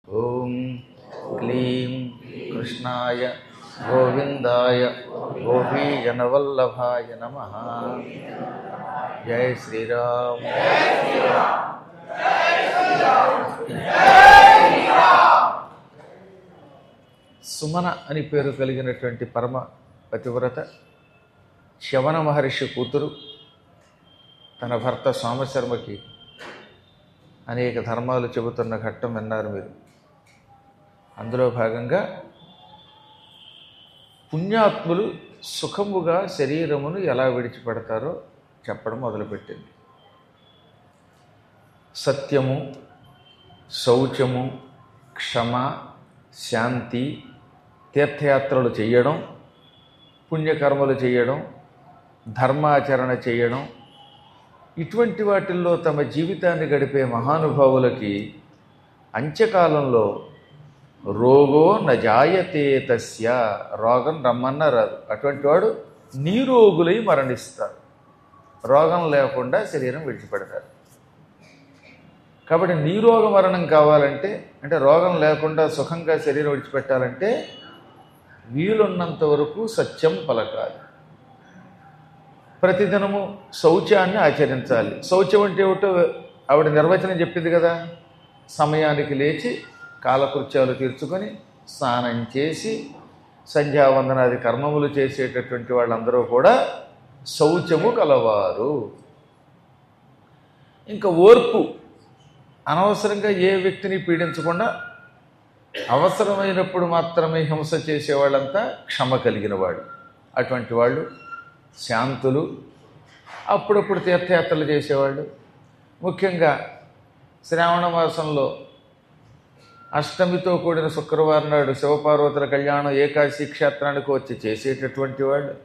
ॐ क्लीं कृष्णाय गोविन्दाय गोपीजनवल्लभाय नमः जय श्रीराम సుమన అని పేరు కలిగినటువంటి పరమ పతివ్రత శవన మహర్షి కూతురు తన భర్త సోమశర్మకి అనేక ధర్మాలు చెబుతున్న ఘట్టం విన్నారు మీరు అందులో భాగంగా పుణ్యాత్ములు సుఖముగా శరీరమును ఎలా విడిచిపెడతారో చెప్పడం మొదలుపెట్టింది సత్యము శౌచము క్షమ శాంతి తీర్థయాత్రలు చేయడం పుణ్యకర్మలు చేయడం ధర్మాచరణ చేయడం ఇటువంటి వాటిల్లో తమ జీవితాన్ని గడిపే మహానుభావులకి అంత్యకాలంలో రోగో నజాయతే తస్య రోగం రమ్మన్న రాదు అటువంటి వాడు నీరోగులై మరణిస్తారు రోగం లేకుండా శరీరం విడిచిపెడతారు కాబట్టి నీరోగ మరణం కావాలంటే అంటే రోగం లేకుండా సుఖంగా శరీరం విడిచిపెట్టాలంటే వీలున్నంత వరకు సత్యం పలకాలి ప్రతిదినము శౌచాన్ని ఆచరించాలి శౌచం అంటే ఏమిటో ఆవిడ నిర్వచనం చెప్పింది కదా సమయానికి లేచి కాలకృత్యాలు తీర్చుకొని స్నానం చేసి సంధ్యావందనాది కర్మములు చేసేటటువంటి వాళ్ళందరూ కూడా శౌచము కలవారు ఇంకా ఓర్పు అనవసరంగా ఏ వ్యక్తిని పీడించకుండా అవసరమైనప్పుడు మాత్రమే హింస చేసేవాళ్ళంతా క్షమ కలిగిన వాడు అటువంటి వాళ్ళు శాంతులు అప్పుడప్పుడు తీర్థయాత్రలు చేసేవాళ్ళు ముఖ్యంగా శ్రావణ మాసంలో అష్టమితో కూడిన శుక్రవారం నాడు శివపార్వతుల కళ్యాణం ఏకాశి క్షేత్రానికి వచ్చి చేసేటటువంటి వాళ్ళు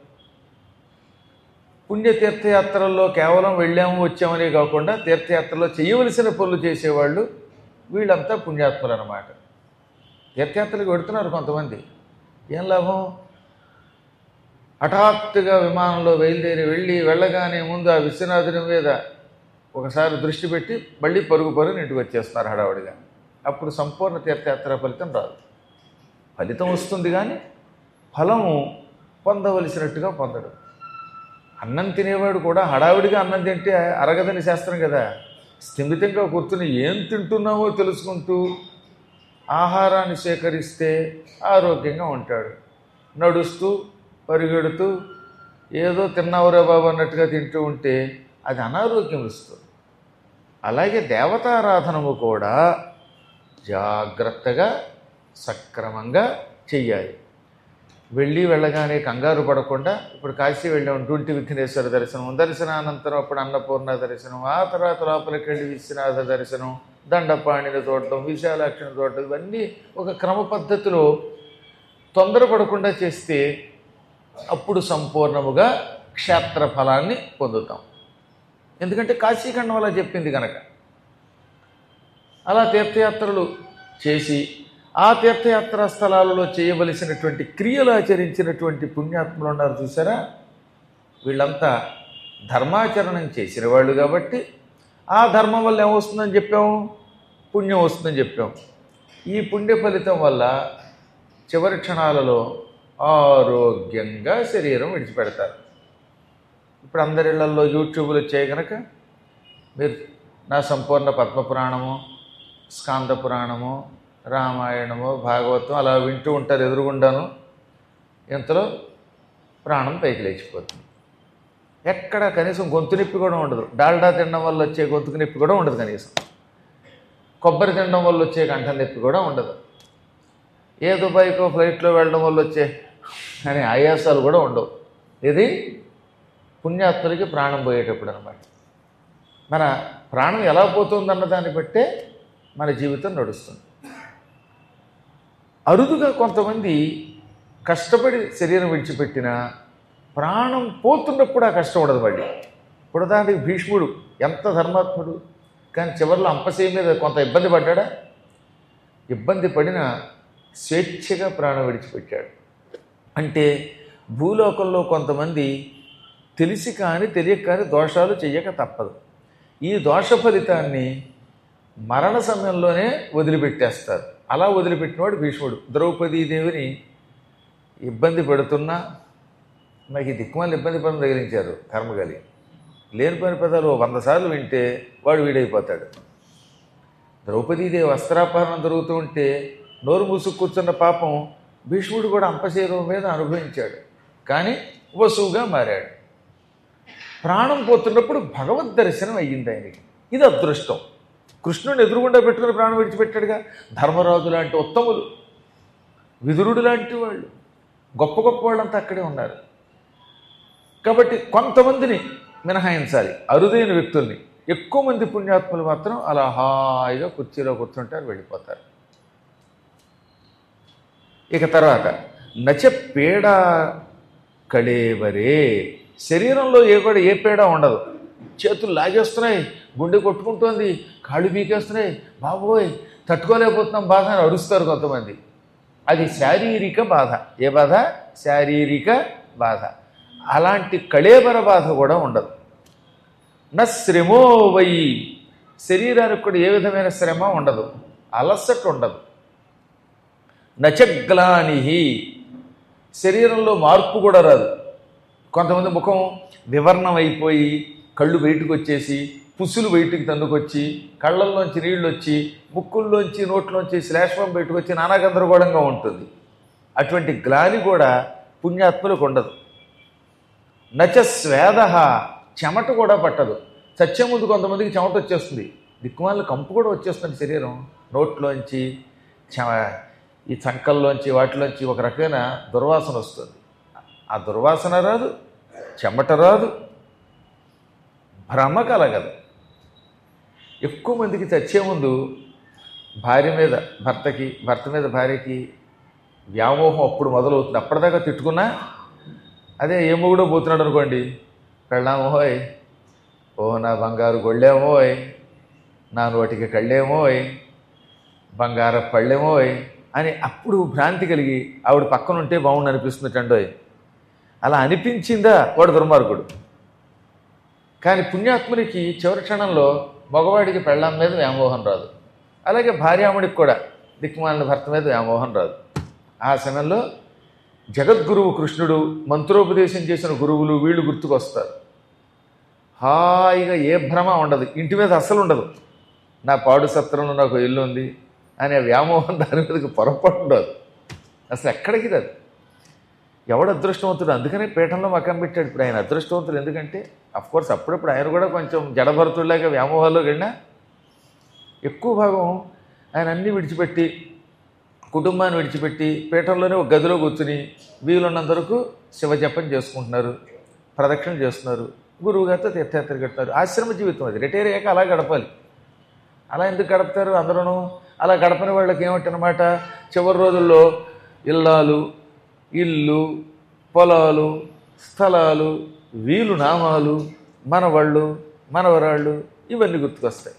పుణ్యతీర్థయాత్రల్లో కేవలం వెళ్ళాము వచ్చామనే కాకుండా తీర్థయాత్రలో చేయవలసిన పనులు చేసేవాళ్ళు వీళ్ళంతా పుణ్యాత్ములు అన్నమాట తీర్థయాత్రలకు వెడుతున్నారు కొంతమంది ఏం లాభం హఠాత్తుగా విమానంలో బయలుదేరి వెళ్ళి వెళ్ళగానే ముందు ఆ విశ్వనాథుని మీద ఒకసారి దృష్టి పెట్టి మళ్ళీ పరుగు పరుగు ఇంటికి వచ్చేస్తున్నారు హడావుడిగా అప్పుడు సంపూర్ణ తీర్థయాత్ర ఫలితం రాదు ఫలితం వస్తుంది కానీ ఫలము పొందవలసినట్టుగా పొందడు అన్నం తినేవాడు కూడా హడావిడిగా అన్నం తింటే అరగదని శాస్త్రం కదా స్థిమితంగా కూర్చుని ఏం తింటున్నామో తెలుసుకుంటూ ఆహారాన్ని సేకరిస్తే ఆరోగ్యంగా ఉంటాడు నడుస్తూ పరిగెడుతూ ఏదో తిన్నావురా బాబు అన్నట్టుగా తింటూ ఉంటే అది అనారోగ్యం ఇస్తుంది అలాగే దేవతారాధనము కూడా జాగ్రత్తగా సక్రమంగా చెయ్యాలి వెళ్ళి వెళ్ళగానే కంగారు పడకుండా ఇప్పుడు కాశీ వెళ్ళాం డుంటి విఘ్నేశ్వర దర్శనం దర్శనానంతరం అప్పుడు అన్నపూర్ణ దర్శనం ఆ తర్వాత లోపలికి వెళ్ళి విశ్వనాథ దర్శనం దండపాణిని చూడటం విశాలాక్షిని చూడటం ఇవన్నీ ఒక క్రమ పద్ధతిలో తొందరపడకుండా చేస్తే అప్పుడు సంపూర్ణముగా క్షేత్ర ఫలాన్ని పొందుతాం ఎందుకంటే కాశీఖండం అలా చెప్పింది కనుక అలా తీర్థయాత్రలు చేసి ఆ తీర్థయాత్రా స్థలాలలో చేయవలసినటువంటి క్రియలు ఆచరించినటువంటి పుణ్యాత్ములు ఉన్నారు చూసారా వీళ్ళంతా ధర్మాచరణం చేసిన వాళ్ళు కాబట్టి ఆ ధర్మం వల్ల ఏమొస్తుందని చెప్పాము పుణ్యం వస్తుందని చెప్పాము ఈ పుణ్య ఫలితం వల్ల చివరి క్షణాలలో ఆరోగ్యంగా శరీరం విడిచిపెడతారు ఇప్పుడు అందరిళ్లలో యూట్యూబ్లు వచ్చాయి కనుక మీరు నా సంపూర్ణ పద్మపురాణము స్కాంద పురాణము రామాయణము భాగవతం అలా వింటూ ఉంటారు ఎదురుగుండాను ఇంతలో ప్రాణం పైకి లేచిపోతుంది ఎక్కడ కనీసం గొంతు నొప్పి కూడా ఉండదు డాల్డా తినడం వల్ల వచ్చే గొంతుకు నొప్పి కూడా ఉండదు కనీసం కొబ్బరి తినడం వల్ల వచ్చే కంఠం నొప్పి కూడా ఉండదు ఏ దుబాయ్కో ఫ్లైట్లో వెళ్ళడం వల్ల వచ్చే అనే ఆయాసాలు కూడా ఉండవు ఇది పుణ్యాత్ములకి ప్రాణం పోయేటప్పుడు అనమాట మన ప్రాణం ఎలా పోతుందన్న దాన్ని బట్టే మన జీవితం నడుస్తుంది అరుదుగా కొంతమంది కష్టపడి శరీరం విడిచిపెట్టిన ప్రాణం పోతున్నప్పుడు ఆ కష్టం ఉండదు మళ్ళీ ఇప్పుడు దానికి భీష్ముడు ఎంత ధర్మాత్ముడు కానీ చివరిలో అంపశయ మీద కొంత ఇబ్బంది పడ్డాడా ఇబ్బంది పడిన స్వేచ్ఛగా ప్రాణం విడిచిపెట్టాడు అంటే భూలోకంలో కొంతమంది తెలిసి కానీ తెలియక కానీ దోషాలు చెయ్యక తప్పదు ఈ దోష ఫలితాన్ని మరణ సమయంలోనే వదిలిపెట్టేస్తారు అలా వదిలిపెట్టినవాడు భీష్ముడు ద్రౌపదీదేవిని ఇబ్బంది పెడుతున్నా నాకు ఈ దిక్కుమాలను ఇబ్బంది పనులు తగిలించారు కర్మగాలి లేని పని పదాలు ఓ వంద సార్లు వింటే వాడు వీడైపోతాడు ద్రౌపదీదేవి వస్త్రాపహరణం జరుగుతూ ఉంటే నోరు మూసుకు కూర్చున్న పాపం భీష్ముడు కూడా అంపశరీరం మీద అనుభవించాడు కానీ వసువుగా మారాడు ప్రాణం పోతున్నప్పుడు భగవద్ దర్శనం అయ్యింది ఆయనకి ఇది అదృష్టం కృష్ణుని ఎదురుగుండా పెట్టుకుని ప్రాణం విడిచిపెట్టాడుగా ధర్మరాజు లాంటి ఉత్తములు విదురుడు లాంటి వాళ్ళు గొప్ప గొప్ప వాళ్ళంతా అక్కడే ఉన్నారు కాబట్టి కొంతమందిని మినహాయించాలి అరుదైన వ్యక్తుల్ని ఎక్కువ మంది పుణ్యాత్ములు మాత్రం అలా హాయిగా కుర్చీలో కూర్చుంటారు వెళ్ళిపోతారు ఇక తర్వాత నచ పేడ కళేవరే శరీరంలో ఏ కూడా ఏ పేడ ఉండదు చేతులు లాగేస్తున్నాయి గుండె కొట్టుకుంటోంది కాళ్ళు పీకేస్తున్నాయి బాబోయ్ తట్టుకోలేకపోతున్నాం బాధ అని అరుస్తారు కొంతమంది అది శారీరక బాధ ఏ బాధ శారీరక బాధ అలాంటి కళేబర బాధ కూడా ఉండదు నా శ్రమో వై శరీరానికి కూడా ఏ విధమైన శ్రమ ఉండదు అలసట ఉండదు నచగ్లాని శరీరంలో మార్పు కూడా రాదు కొంతమంది ముఖం వివర్ణం అయిపోయి కళ్ళు బయటకు వచ్చేసి పుసులు బయటికి తన్నుకొచ్చి కళ్ళల్లోంచి నీళ్ళు వచ్చి ముక్కుల్లోంచి నోట్లోంచి శ్లేష్మం బయటకు వచ్చి నానా గందరగోళంగా ఉంటుంది అటువంటి గ్లాని కూడా పుణ్యాత్ములకు ఉండదు నచ స్వేద చెమట కూడా పట్టదు చచ్చే ముందు కొంతమందికి చెమట వచ్చేస్తుంది దిక్కుమాల కంపు కూడా వచ్చేస్తుంది శరీరం నోట్లోంచి చెమ ఈ చంకల్లోంచి వాటిలోంచి ఒక రకమైన దుర్వాసన వస్తుంది ఆ దుర్వాసన రాదు చెమట రాదు భ్రమ కలగదు ఎక్కువ మందికి చచ్చే ముందు భార్య మీద భర్తకి భర్త మీద భార్యకి వ్యామోహం అప్పుడు మొదలవుతుంది అప్పటిదాకా తిట్టుకున్నా అదే ఏ మొగుడో పోతున్నాడు అనుకోండి పెళ్ళామోయ్ ఓ నా బంగారు గొళ్ళేమోయ్ నా నోటికి కళ్ళేమోయ్ బంగార పళ్ళేమోయ్ అని అప్పుడు భ్రాంతి కలిగి ఆవిడ పక్కన ఉంటే బాగుండు అనిపిస్తుంది టండోయ్ అలా అనిపించిందా వాడు దుర్మార్గుడు కానీ పుణ్యాత్మునికి చివరి క్షణంలో మగవాడికి పెళ్ళాం మీద వ్యామోహం రాదు అలాగే భార్యాముడికి కూడా దిక్కుమాలిన భర్త మీద వ్యామోహం రాదు ఆ సమయంలో జగద్గురువు కృష్ణుడు మంత్రోపదేశం చేసిన గురువులు వీళ్ళు గుర్తుకొస్తారు హాయిగా ఏ భ్రమ ఉండదు ఇంటి మీద అస్సలు ఉండదు నా పాడు సత్రంలో నాకు ఇల్లు ఉంది అనే వ్యామోహం దాని మీదకి పొరపాటు ఉండదు అసలు ఎక్కడికి రాదు ఎవడు అదృష్టవంతుడు అందుకనే పీఠంలో మకం పెట్టాడు ఇప్పుడు ఆయన అదృష్టవంతుడు ఎందుకంటే కోర్స్ అప్పుడప్పుడు ఆయన కూడా కొంచెం జడభరతుడిలాగా వ్యామోహాల్లో వెళ్ళినా ఎక్కువ భాగం ఆయన అన్నీ విడిచిపెట్టి కుటుంబాన్ని విడిచిపెట్టి పీఠంలోనే ఒక గదిలో కూర్చుని వీలున్నంత వరకు శివజపం చేసుకుంటున్నారు ప్రదక్షిణ చేస్తున్నారు గురువుగారితో తీర్థయాత్ర గడుపుతారు ఆశ్రమ జీవితం అది రిటైర్ అయ్యాక అలా గడపాలి అలా ఎందుకు గడుపుతారు అందరూ అలా గడపని వాళ్ళకి ఏమిటనమాట చివరి రోజుల్లో ఇల్లాలు ఇల్లు పొలాలు స్థలాలు వీలు నామాలు మనవాళ్ళు మనవరాళ్ళు ఇవన్నీ గుర్తుకొస్తాయి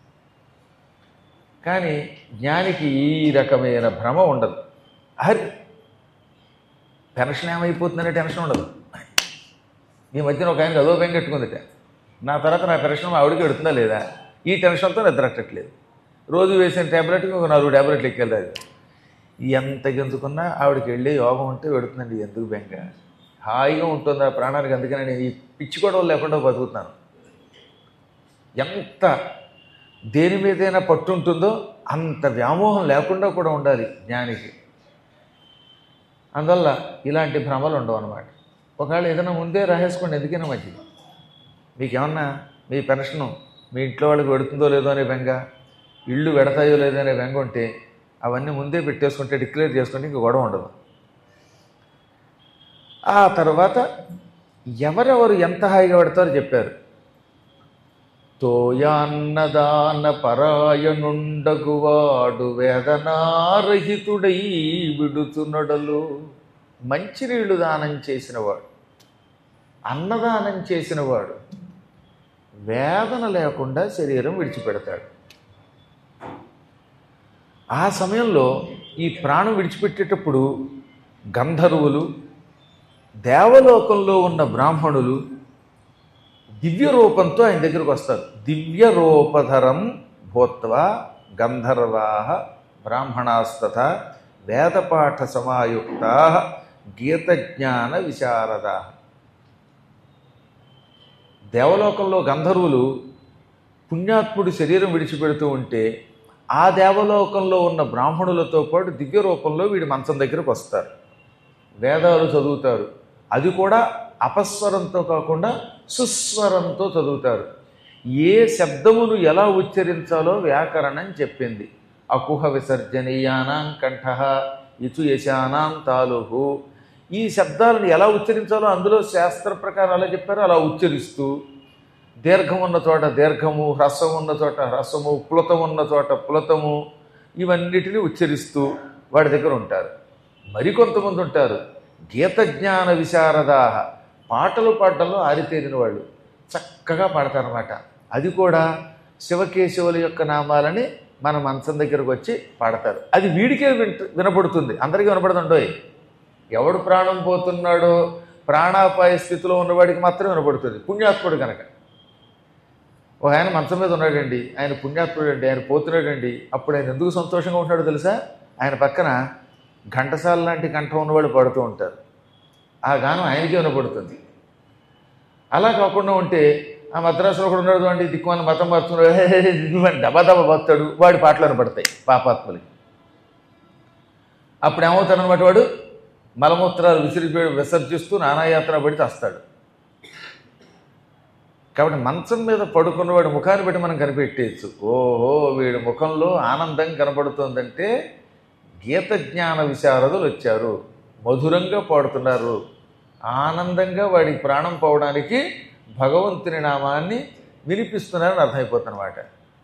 కానీ జ్ఞానికి ఈ రకమైన భ్రమ ఉండదు హరి పెన్షన్ ఏమైపోతుందనే టెన్షన్ ఉండదు ఈ మధ్యన ఒక ఆయన అదో బెంగెట్టుకుందిట నా తర్వాత నా పెన్షన్ మా ఆవిడకి ఎడుతుందా లేదా ఈ టెన్షన్తో నిద్రట్టట్లేదు రోజు వేసిన ట్యాబ్లెట్కి ఒక నాలుగు ట్యాబ్లెట్లు ఎక్కెళ్ళాలి ఎంత గెంతుకున్నా ఆవిడకి వెళ్ళే యోగం ఉంటే పెడుతుందండి ఎందుకు బెంగ హాయిగా ఉంటుంది ఆ ప్రాణానికి అందుకని నేను ఈ పిచ్చి గొడవలు లేకుండా బతుకుతున్నాను ఎంత దేని మీదైనా పట్టు ఉంటుందో అంత వ్యామోహం లేకుండా కూడా ఉండాలి జ్ఞానికి అందువల్ల ఇలాంటి భ్రమలు ఉండవు అనమాట ఒకవేళ ఏదైనా ముందే రాసేసుకోండి ఎందుకైనా మంచిది మీకు ఏమన్నా మీ పెన్షను మీ ఇంట్లో వాళ్ళకి పెడుతుందో లేదో అనే బెంగ ఇళ్ళు పెడతాయో లేదో అనే బెంగ ఉంటే అవన్నీ ముందే పెట్టేసుకుంటే డిక్లేర్ చేసుకుంటే ఇంక గొడవ ఉండదు ఆ తర్వాత ఎవరెవరు ఎంత హాయిగా పెడతారో చెప్పారు తోయాన్నదాన పరాయణుండగువాడు వేదనారహితుడై విడుతున్నడలు మంచినీళ్లు దానం చేసినవాడు అన్నదానం చేసినవాడు వేదన లేకుండా శరీరం విడిచిపెడతాడు ఆ సమయంలో ఈ ప్రాణం విడిచిపెట్టేటప్పుడు గంధర్వులు దేవలోకంలో ఉన్న బ్రాహ్మణులు దివ్య రూపంతో ఆయన దగ్గరకు వస్తారు దివ్య రూపధరం భూత్వ గంధర్వాహ బ్రాహ్మణాస్తథ వేదపాఠ సమాయుక్త గీతజ్ఞాన విశారద దేవలోకంలో గంధర్వులు పుణ్యాత్ముడి శరీరం విడిచిపెడుతూ ఉంటే ఆ దేవలోకంలో ఉన్న బ్రాహ్మణులతో పాటు దివ్య రూపంలో వీడి మంచం దగ్గరకు వస్తారు వేదాలు చదువుతారు అది కూడా అపస్వరంతో కాకుండా సుస్వరంతో చదువుతారు ఏ శబ్దమును ఎలా ఉచ్చరించాలో వ్యాకరణం చెప్పింది అకుహ విసర్జనీయానాం కంఠ ఇచు యశానాం తాలుహు ఈ శబ్దాలను ఎలా ఉచ్చరించాలో అందులో శాస్త్ర ప్రకారం అలా చెప్పారో అలా ఉచ్చరిస్తూ దీర్ఘం ఉన్న చోట దీర్ఘము హ్రస్వం ఉన్న చోట హ్రస్వము ప్లుతం ఉన్న చోట ప్లుతము ఇవన్నిటిని ఉచ్చరిస్తూ వాడి దగ్గర ఉంటారు మరికొంతమంది ఉంటారు గీత జ్ఞాన విశారదాహ పాటలు పాడటంలో ఆరితేరిన వాళ్ళు చక్కగా పాడతారన్నమాట అది కూడా శివకేశవుల యొక్క నామాలని మన మంచం దగ్గరకు వచ్చి పాడతారు అది వీడికే వింట వినపడుతుంది అందరికీ వినపడుతుండోయ్ ఎవడు ప్రాణం పోతున్నాడో ప్రాణాపాయ స్థితిలో ఉన్నవాడికి మాత్రం వినపడుతుంది పుణ్యాత్ముడు కనుక ఒక ఆయన మంచం మీద ఉన్నాడండి ఆయన పుణ్యాత్ముడు అండి ఆయన పోతున్నాడండి అప్పుడు ఆయన ఎందుకు సంతోషంగా ఉంటాడో తెలుసా ఆయన పక్కన ఘంటసాల లాంటి కంఠం ఉన్నవాళ్ళు పాడుతూ ఉంటారు ఆ గానం ఆయనకే వినపడుతుంది అలా కాకుండా ఉంటే ఆ మద్రాసులో ఒకడు ఉన్నాడు అండి దిక్కుమాల మతం మార్చుకున్నాడు హే హే హే అని దబా దబా బతాడు వాడి పాటలు వినపడతాయి పాపాత్మలకి అప్పుడు ఏమవుతాడనమాట వాడు మలమూత్రాలు విసిరి విసర్జిస్తూ నానాయాత్ర పడి వస్తాడు కాబట్టి మంచం మీద పడుకున్నవాడి ముఖాన్ని బట్టి మనం కనిపెట్టేయచ్చు ఓహో వీడి ముఖంలో ఆనందం కనబడుతోందంటే గీత జ్ఞాన విశారదులు వచ్చారు మధురంగా పాడుతున్నారు ఆనందంగా వాడి ప్రాణం పోవడానికి భగవంతుని నామాన్ని వినిపిస్తున్నారని అర్థమైపోతున్నమాట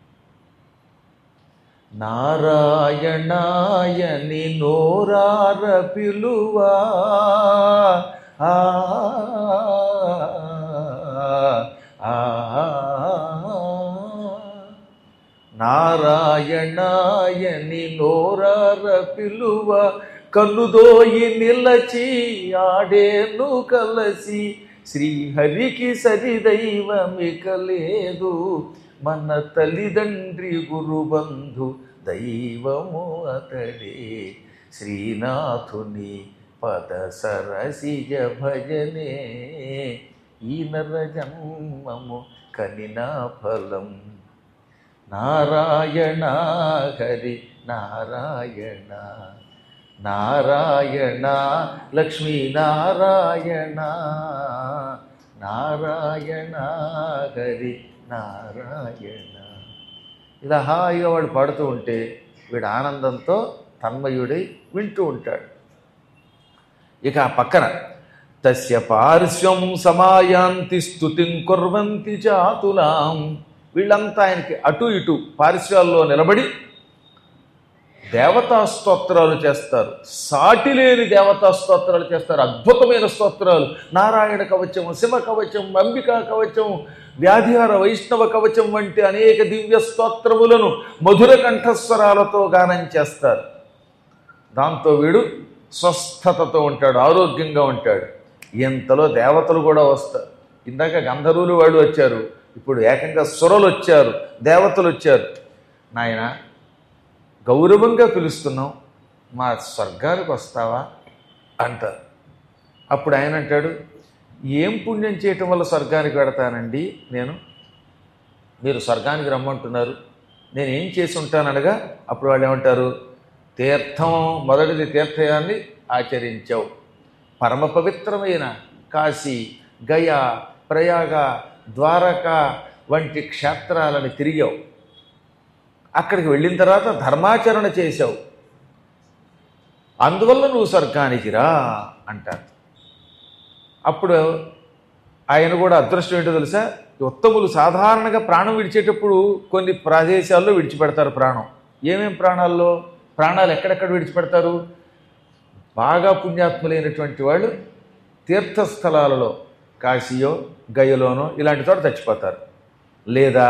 నారాయణాయని నోరార పిలువా ఆ, ఆ, నారాయణాయని నోరార పిలువ కన్నుదోయి నిలచి ఆడేను కలసి శ్రీహరికి సరిదైవమిక లేదు మన తల్లిదండ్రి గురుబంధు దైవము అతడే శ్రీనాథుని పద సరసిజ భజనే ఈ నర జన్మము కనినా ఫలం నారాయణ హరి నారాయణ నారాయణ లక్ష్మీ నారాయణ నారాయణ హరి నారాయణ ఇలా హాయిగా వాడు పాడుతూ ఉంటే వీడు ఆనందంతో తన్మయుడై వింటూ ఉంటాడు ఇక ఆ పక్కన తస్య పార్శ్వం సమాయాంతి స్థుతిం కుర్వంతి చాతులాం వీళ్ళంతా ఆయనకి అటు ఇటు పార్శ్వాల్లో నిలబడి దేవతా స్తోత్రాలు చేస్తారు సాటిలేని దేవతా స్తోత్రాలు చేస్తారు అద్భుతమైన స్తోత్రాలు నారాయణ కవచం శివ కవచం అంబికా కవచం వ్యాధిహార వైష్ణవ కవచం వంటి అనేక దివ్య స్తోత్రములను మధుర కంఠస్వరాలతో గానం చేస్తారు దాంతో వీడు స్వస్థతతో ఉంటాడు ఆరోగ్యంగా ఉంటాడు ఇంతలో దేవతలు కూడా వస్తారు ఇందాక గంధర్వులు వాళ్ళు వచ్చారు ఇప్పుడు ఏకంగా సురలు వచ్చారు దేవతలు వచ్చారు నాయన గౌరవంగా పిలుస్తున్నాం మా స్వర్గానికి వస్తావా అంటారు అప్పుడు ఆయన అంటాడు ఏం పుణ్యం చేయటం వల్ల స్వర్గానికి వెడతానండి నేను మీరు స్వర్గానికి రమ్మంటున్నారు నేను ఏం చేసి ఉంటాననగా అప్పుడు వాళ్ళు ఏమంటారు తీర్థం మొదటిది తీర్థయాన్ని ఆచరించావు పరమ పవిత్రమైన కాశీ గయా ప్రయాగ ద్వారక వంటి క్షేత్రాలను తిరిగావు అక్కడికి వెళ్ళిన తర్వాత ధర్మాచరణ చేశావు అందువల్ల నువ్వు స్వర్గానికి రా అంటారు అప్పుడు ఆయన కూడా అదృష్టం ఏంటో తెలుసా ఉత్తములు సాధారణంగా ప్రాణం విడిచేటప్పుడు కొన్ని ప్రదేశాల్లో విడిచిపెడతారు ప్రాణం ఏమేం ప్రాణాల్లో ప్రాణాలు ఎక్కడెక్కడ విడిచిపెడతారు బాగా పుణ్యాత్ములైనటువంటి వాళ్ళు తీర్థస్థలాలలో కాశీయో గయలోనో ఇలాంటి చోట చచ్చిపోతారు లేదా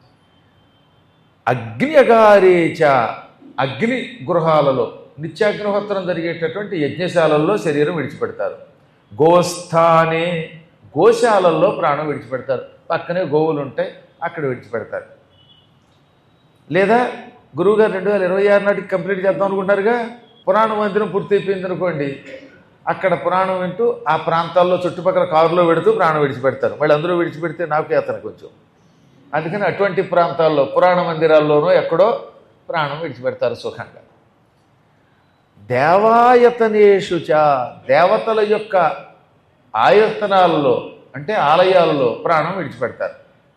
అగ్నియగారేచ అగ్ని గృహాలలో నిత్యాగ్నిహోత్రం జరిగేటటువంటి యజ్ఞశాలల్లో శరీరం విడిచిపెడతారు గోస్థానే గోశాలల్లో ప్రాణం విడిచిపెడతారు పక్కనే గోవులు ఉంటాయి అక్కడ విడిచిపెడతారు లేదా గురువుగారు రెండు వేల ఇరవై ఆరు నాటికి కంప్లీట్ చేద్దాం అనుకుంటారుగా పురాణ మందిరం పూర్తి అయిపోయింది అనుకోండి అక్కడ పురాణం వింటూ ఆ ప్రాంతాల్లో చుట్టుపక్కల కారులో పెడుతూ ప్రాణం విడిచిపెడతారు మళ్ళీ అందరూ విడిచిపెడితే నాకు యాతన కొంచెం అందుకని అటువంటి ప్రాంతాల్లో పురాణ మందిరాల్లోనూ ఎక్కడో ప్రాణం విడిచిపెడతారు సుఖంగా దేవాయతనేషు చ దేవతల యొక్క ఆయతనాలలో అంటే ఆలయాలలో ప్రాణం విడిచిపెడతారు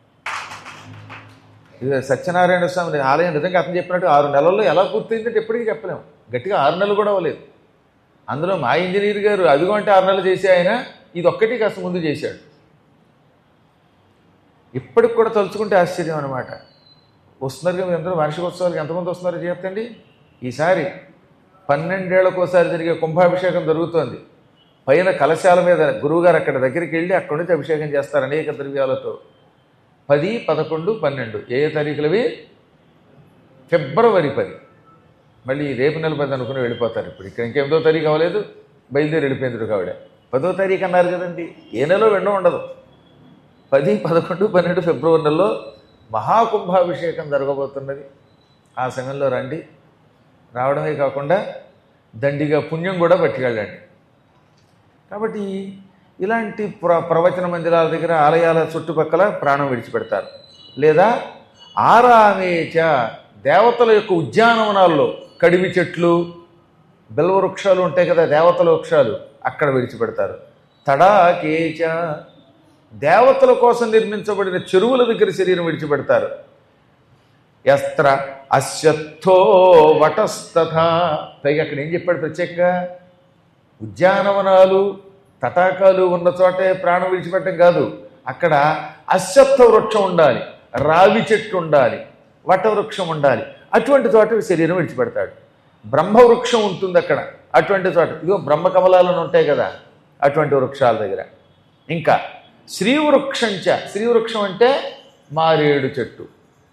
ఇది సత్యనారాయణ స్వామి ఆలయం నిజంగా అతను చెప్పినట్టు ఆరు నెలల్లో ఎలా పూర్తయిందంటే ఎప్పటికీ చెప్పలేము గట్టిగా ఆరు నెలలు కూడా అవ్వలేదు అందులో మా ఇంజనీర్ గారు అదిగో అంటే ఆరు నెలలు చేసే ఆయన ఇది ఒక్కటి కాస్త ముందు చేశాడు ఇప్పటికి కూడా తలుచుకుంటే ఆశ్చర్యం అనమాట వస్తున్నారు మీరు అందరూ వార్షికోత్సవాలకు ఎంతమంది వస్తున్నారో చెప్తండి ఈసారి పన్నెండేళ్లకోసారి జరిగే కుంభాభిషేకం జరుగుతోంది పైన కలశాల మీద గురువుగారు అక్కడ దగ్గరికి వెళ్ళి అక్కడి నుంచి అభిషేకం చేస్తారు అనేక ద్రవ్యాలతో పది పదకొండు పన్నెండు ఏ ఏ తారీఖులవి ఫిబ్రవరి పది మళ్ళీ రేపు నెల పది అనుకుని వెళ్ళిపోతారు ఇప్పుడు ఇక్కడ ఇంకెనిమిదో తారీఖు అవ్వలేదు బయలుదేరి వెళ్ళిపోయింది కావిడ పదో తారీఖు అన్నారు కదండి ఏ నెలలో వెండం ఉండదు పది పదకొండు పన్నెండు ఫిబ్రవరి నెలలో మహాకుంభాభిషేకం జరగబోతున్నది ఆ సమయంలో రండి రావడమే కాకుండా దండిగా పుణ్యం కూడా పట్టుకెళ్ళండి కాబట్టి ఇలాంటి ప్ర ప్రవచన మందిరాల దగ్గర ఆలయాల చుట్టుపక్కల ప్రాణం విడిచిపెడతారు లేదా ఆరామేచ దేవతల యొక్క ఉద్యానవనాల్లో కడిమి చెట్లు బిల్వ వృక్షాలు ఉంటాయి కదా దేవతల వృక్షాలు అక్కడ విడిచిపెడతారు తడాకేచ దేవతల కోసం నిర్మించబడిన చెరువుల దగ్గర శరీరం విడిచిపెడతారు యస్త్ర అశ్వత్థో వటస్తథ పైగా అక్కడ ఏం చెప్పాడు ప్రత్యేకంగా ఉద్యానవనాలు తటాకాలు ఉన్న చోటే ప్రాణం విడిచిపెట్టడం కాదు అక్కడ అశ్వత్థ వృక్షం ఉండాలి రావి చెట్టు ఉండాలి వట వృక్షం ఉండాలి అటువంటి చోట శరీరం విడిచిపెడతాడు బ్రహ్మవృక్షం ఉంటుంది అక్కడ అటువంటి చోట ఇదిగో బ్రహ్మకమలాలను ఉంటాయి కదా అటువంటి వృక్షాల దగ్గర ఇంకా శ్రీవృక్షంచ శ్రీవృక్షం అంటే మారేడు చెట్టు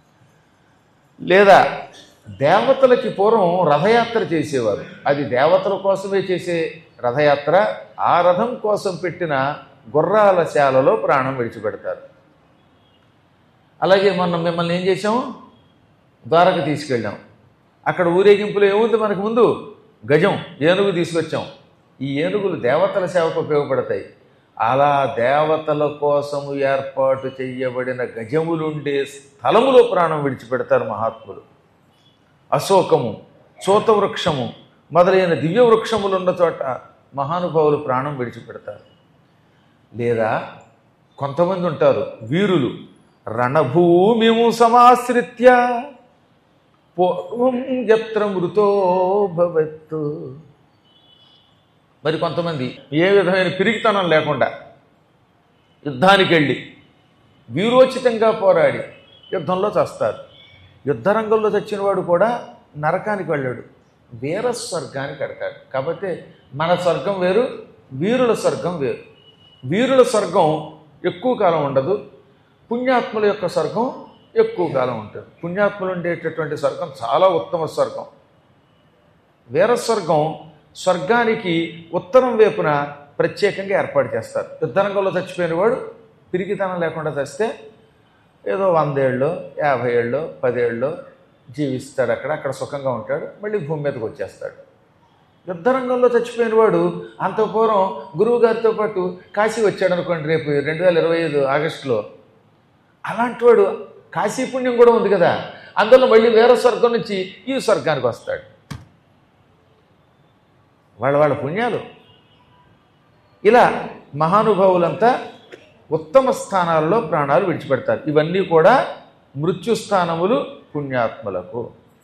లేదా దేవతలకి పూర్వం రథయాత్ర చేసేవారు అది దేవతల కోసమే చేసే రథయాత్ర ఆ రథం కోసం పెట్టిన గుర్రాల శాలలో ప్రాణం విడిచిపెడతారు అలాగే మొన్న మిమ్మల్ని ఏం చేసాం ద్వారక తీసుకెళ్ళాం అక్కడ ఊరేగింపులో ఏముంది మనకు ముందు గజం ఏనుగు తీసుకొచ్చాం ఈ ఏనుగులు దేవతల సేవకు ఉపయోగపడతాయి అలా దేవతల కోసము ఏర్పాటు చేయబడిన గజములుండే స్థలములో ప్రాణం విడిచిపెడతారు మహాత్ములు అశోకము చోతవృక్షము మొదలైన దివ్య వృక్షములున్న చోట మహానుభావులు ప్రాణం విడిచిపెడతారు లేదా కొంతమంది ఉంటారు వీరులు రణభూమిము సమాశ్రిత్య పూర్వం ఎత్ర మృతో భవత్తు మరి కొంతమంది ఏ విధమైన పిరిగితనం లేకుండా యుద్ధానికి వెళ్ళి వీరోచితంగా పోరాడి యుద్ధంలో చస్తారు యుద్ధరంగంలో చచ్చినవాడు కూడా నరకానికి వెళ్ళాడు వీర స్వర్గానికి కడతాడు కాబట్టి మన స్వర్గం వేరు వీరుల స్వర్గం వేరు వీరుల స్వర్గం ఎక్కువ కాలం ఉండదు పుణ్యాత్ముల యొక్క స్వర్గం ఎక్కువ కాలం ఉంటుంది పుణ్యాత్ములు ఉండేటటువంటి స్వర్గం చాలా ఉత్తమ స్వర్గం వీర స్వర్గం స్వర్గానికి ఉత్తరం వైపున ప్రత్యేకంగా ఏర్పాటు చేస్తారు యుద్ధరంగంలో చచ్చిపోయిన వాడు పిరిగితనం లేకుండా చస్తే ఏదో వందేళ్ళు యాభై ఏళ్ళు పదేళ్ళు జీవిస్తాడు అక్కడ అక్కడ సుఖంగా ఉంటాడు మళ్ళీ భూమి మీదకి వచ్చేస్తాడు యుద్ధరంగంలో చచ్చిపోయిన వాడు అంత పూర్వం గురువు గారితో పాటు కాశీ వచ్చాడు అనుకోండి రేపు రెండు వేల ఇరవై ఐదు ఆగస్టులో అలాంటి వాడు కాశీ పుణ్యం కూడా ఉంది కదా అందులో మళ్ళీ వేరే స్వర్గం నుంచి ఈ స్వర్గానికి వస్తాడు వాళ్ళ వాళ్ళ పుణ్యాలు ఇలా మహానుభావులంతా ఉత్తమ స్థానాలలో ప్రాణాలు విడిచిపెడతారు ఇవన్నీ కూడా మృత్యుస్థానములు పుణ్యాత్ములకు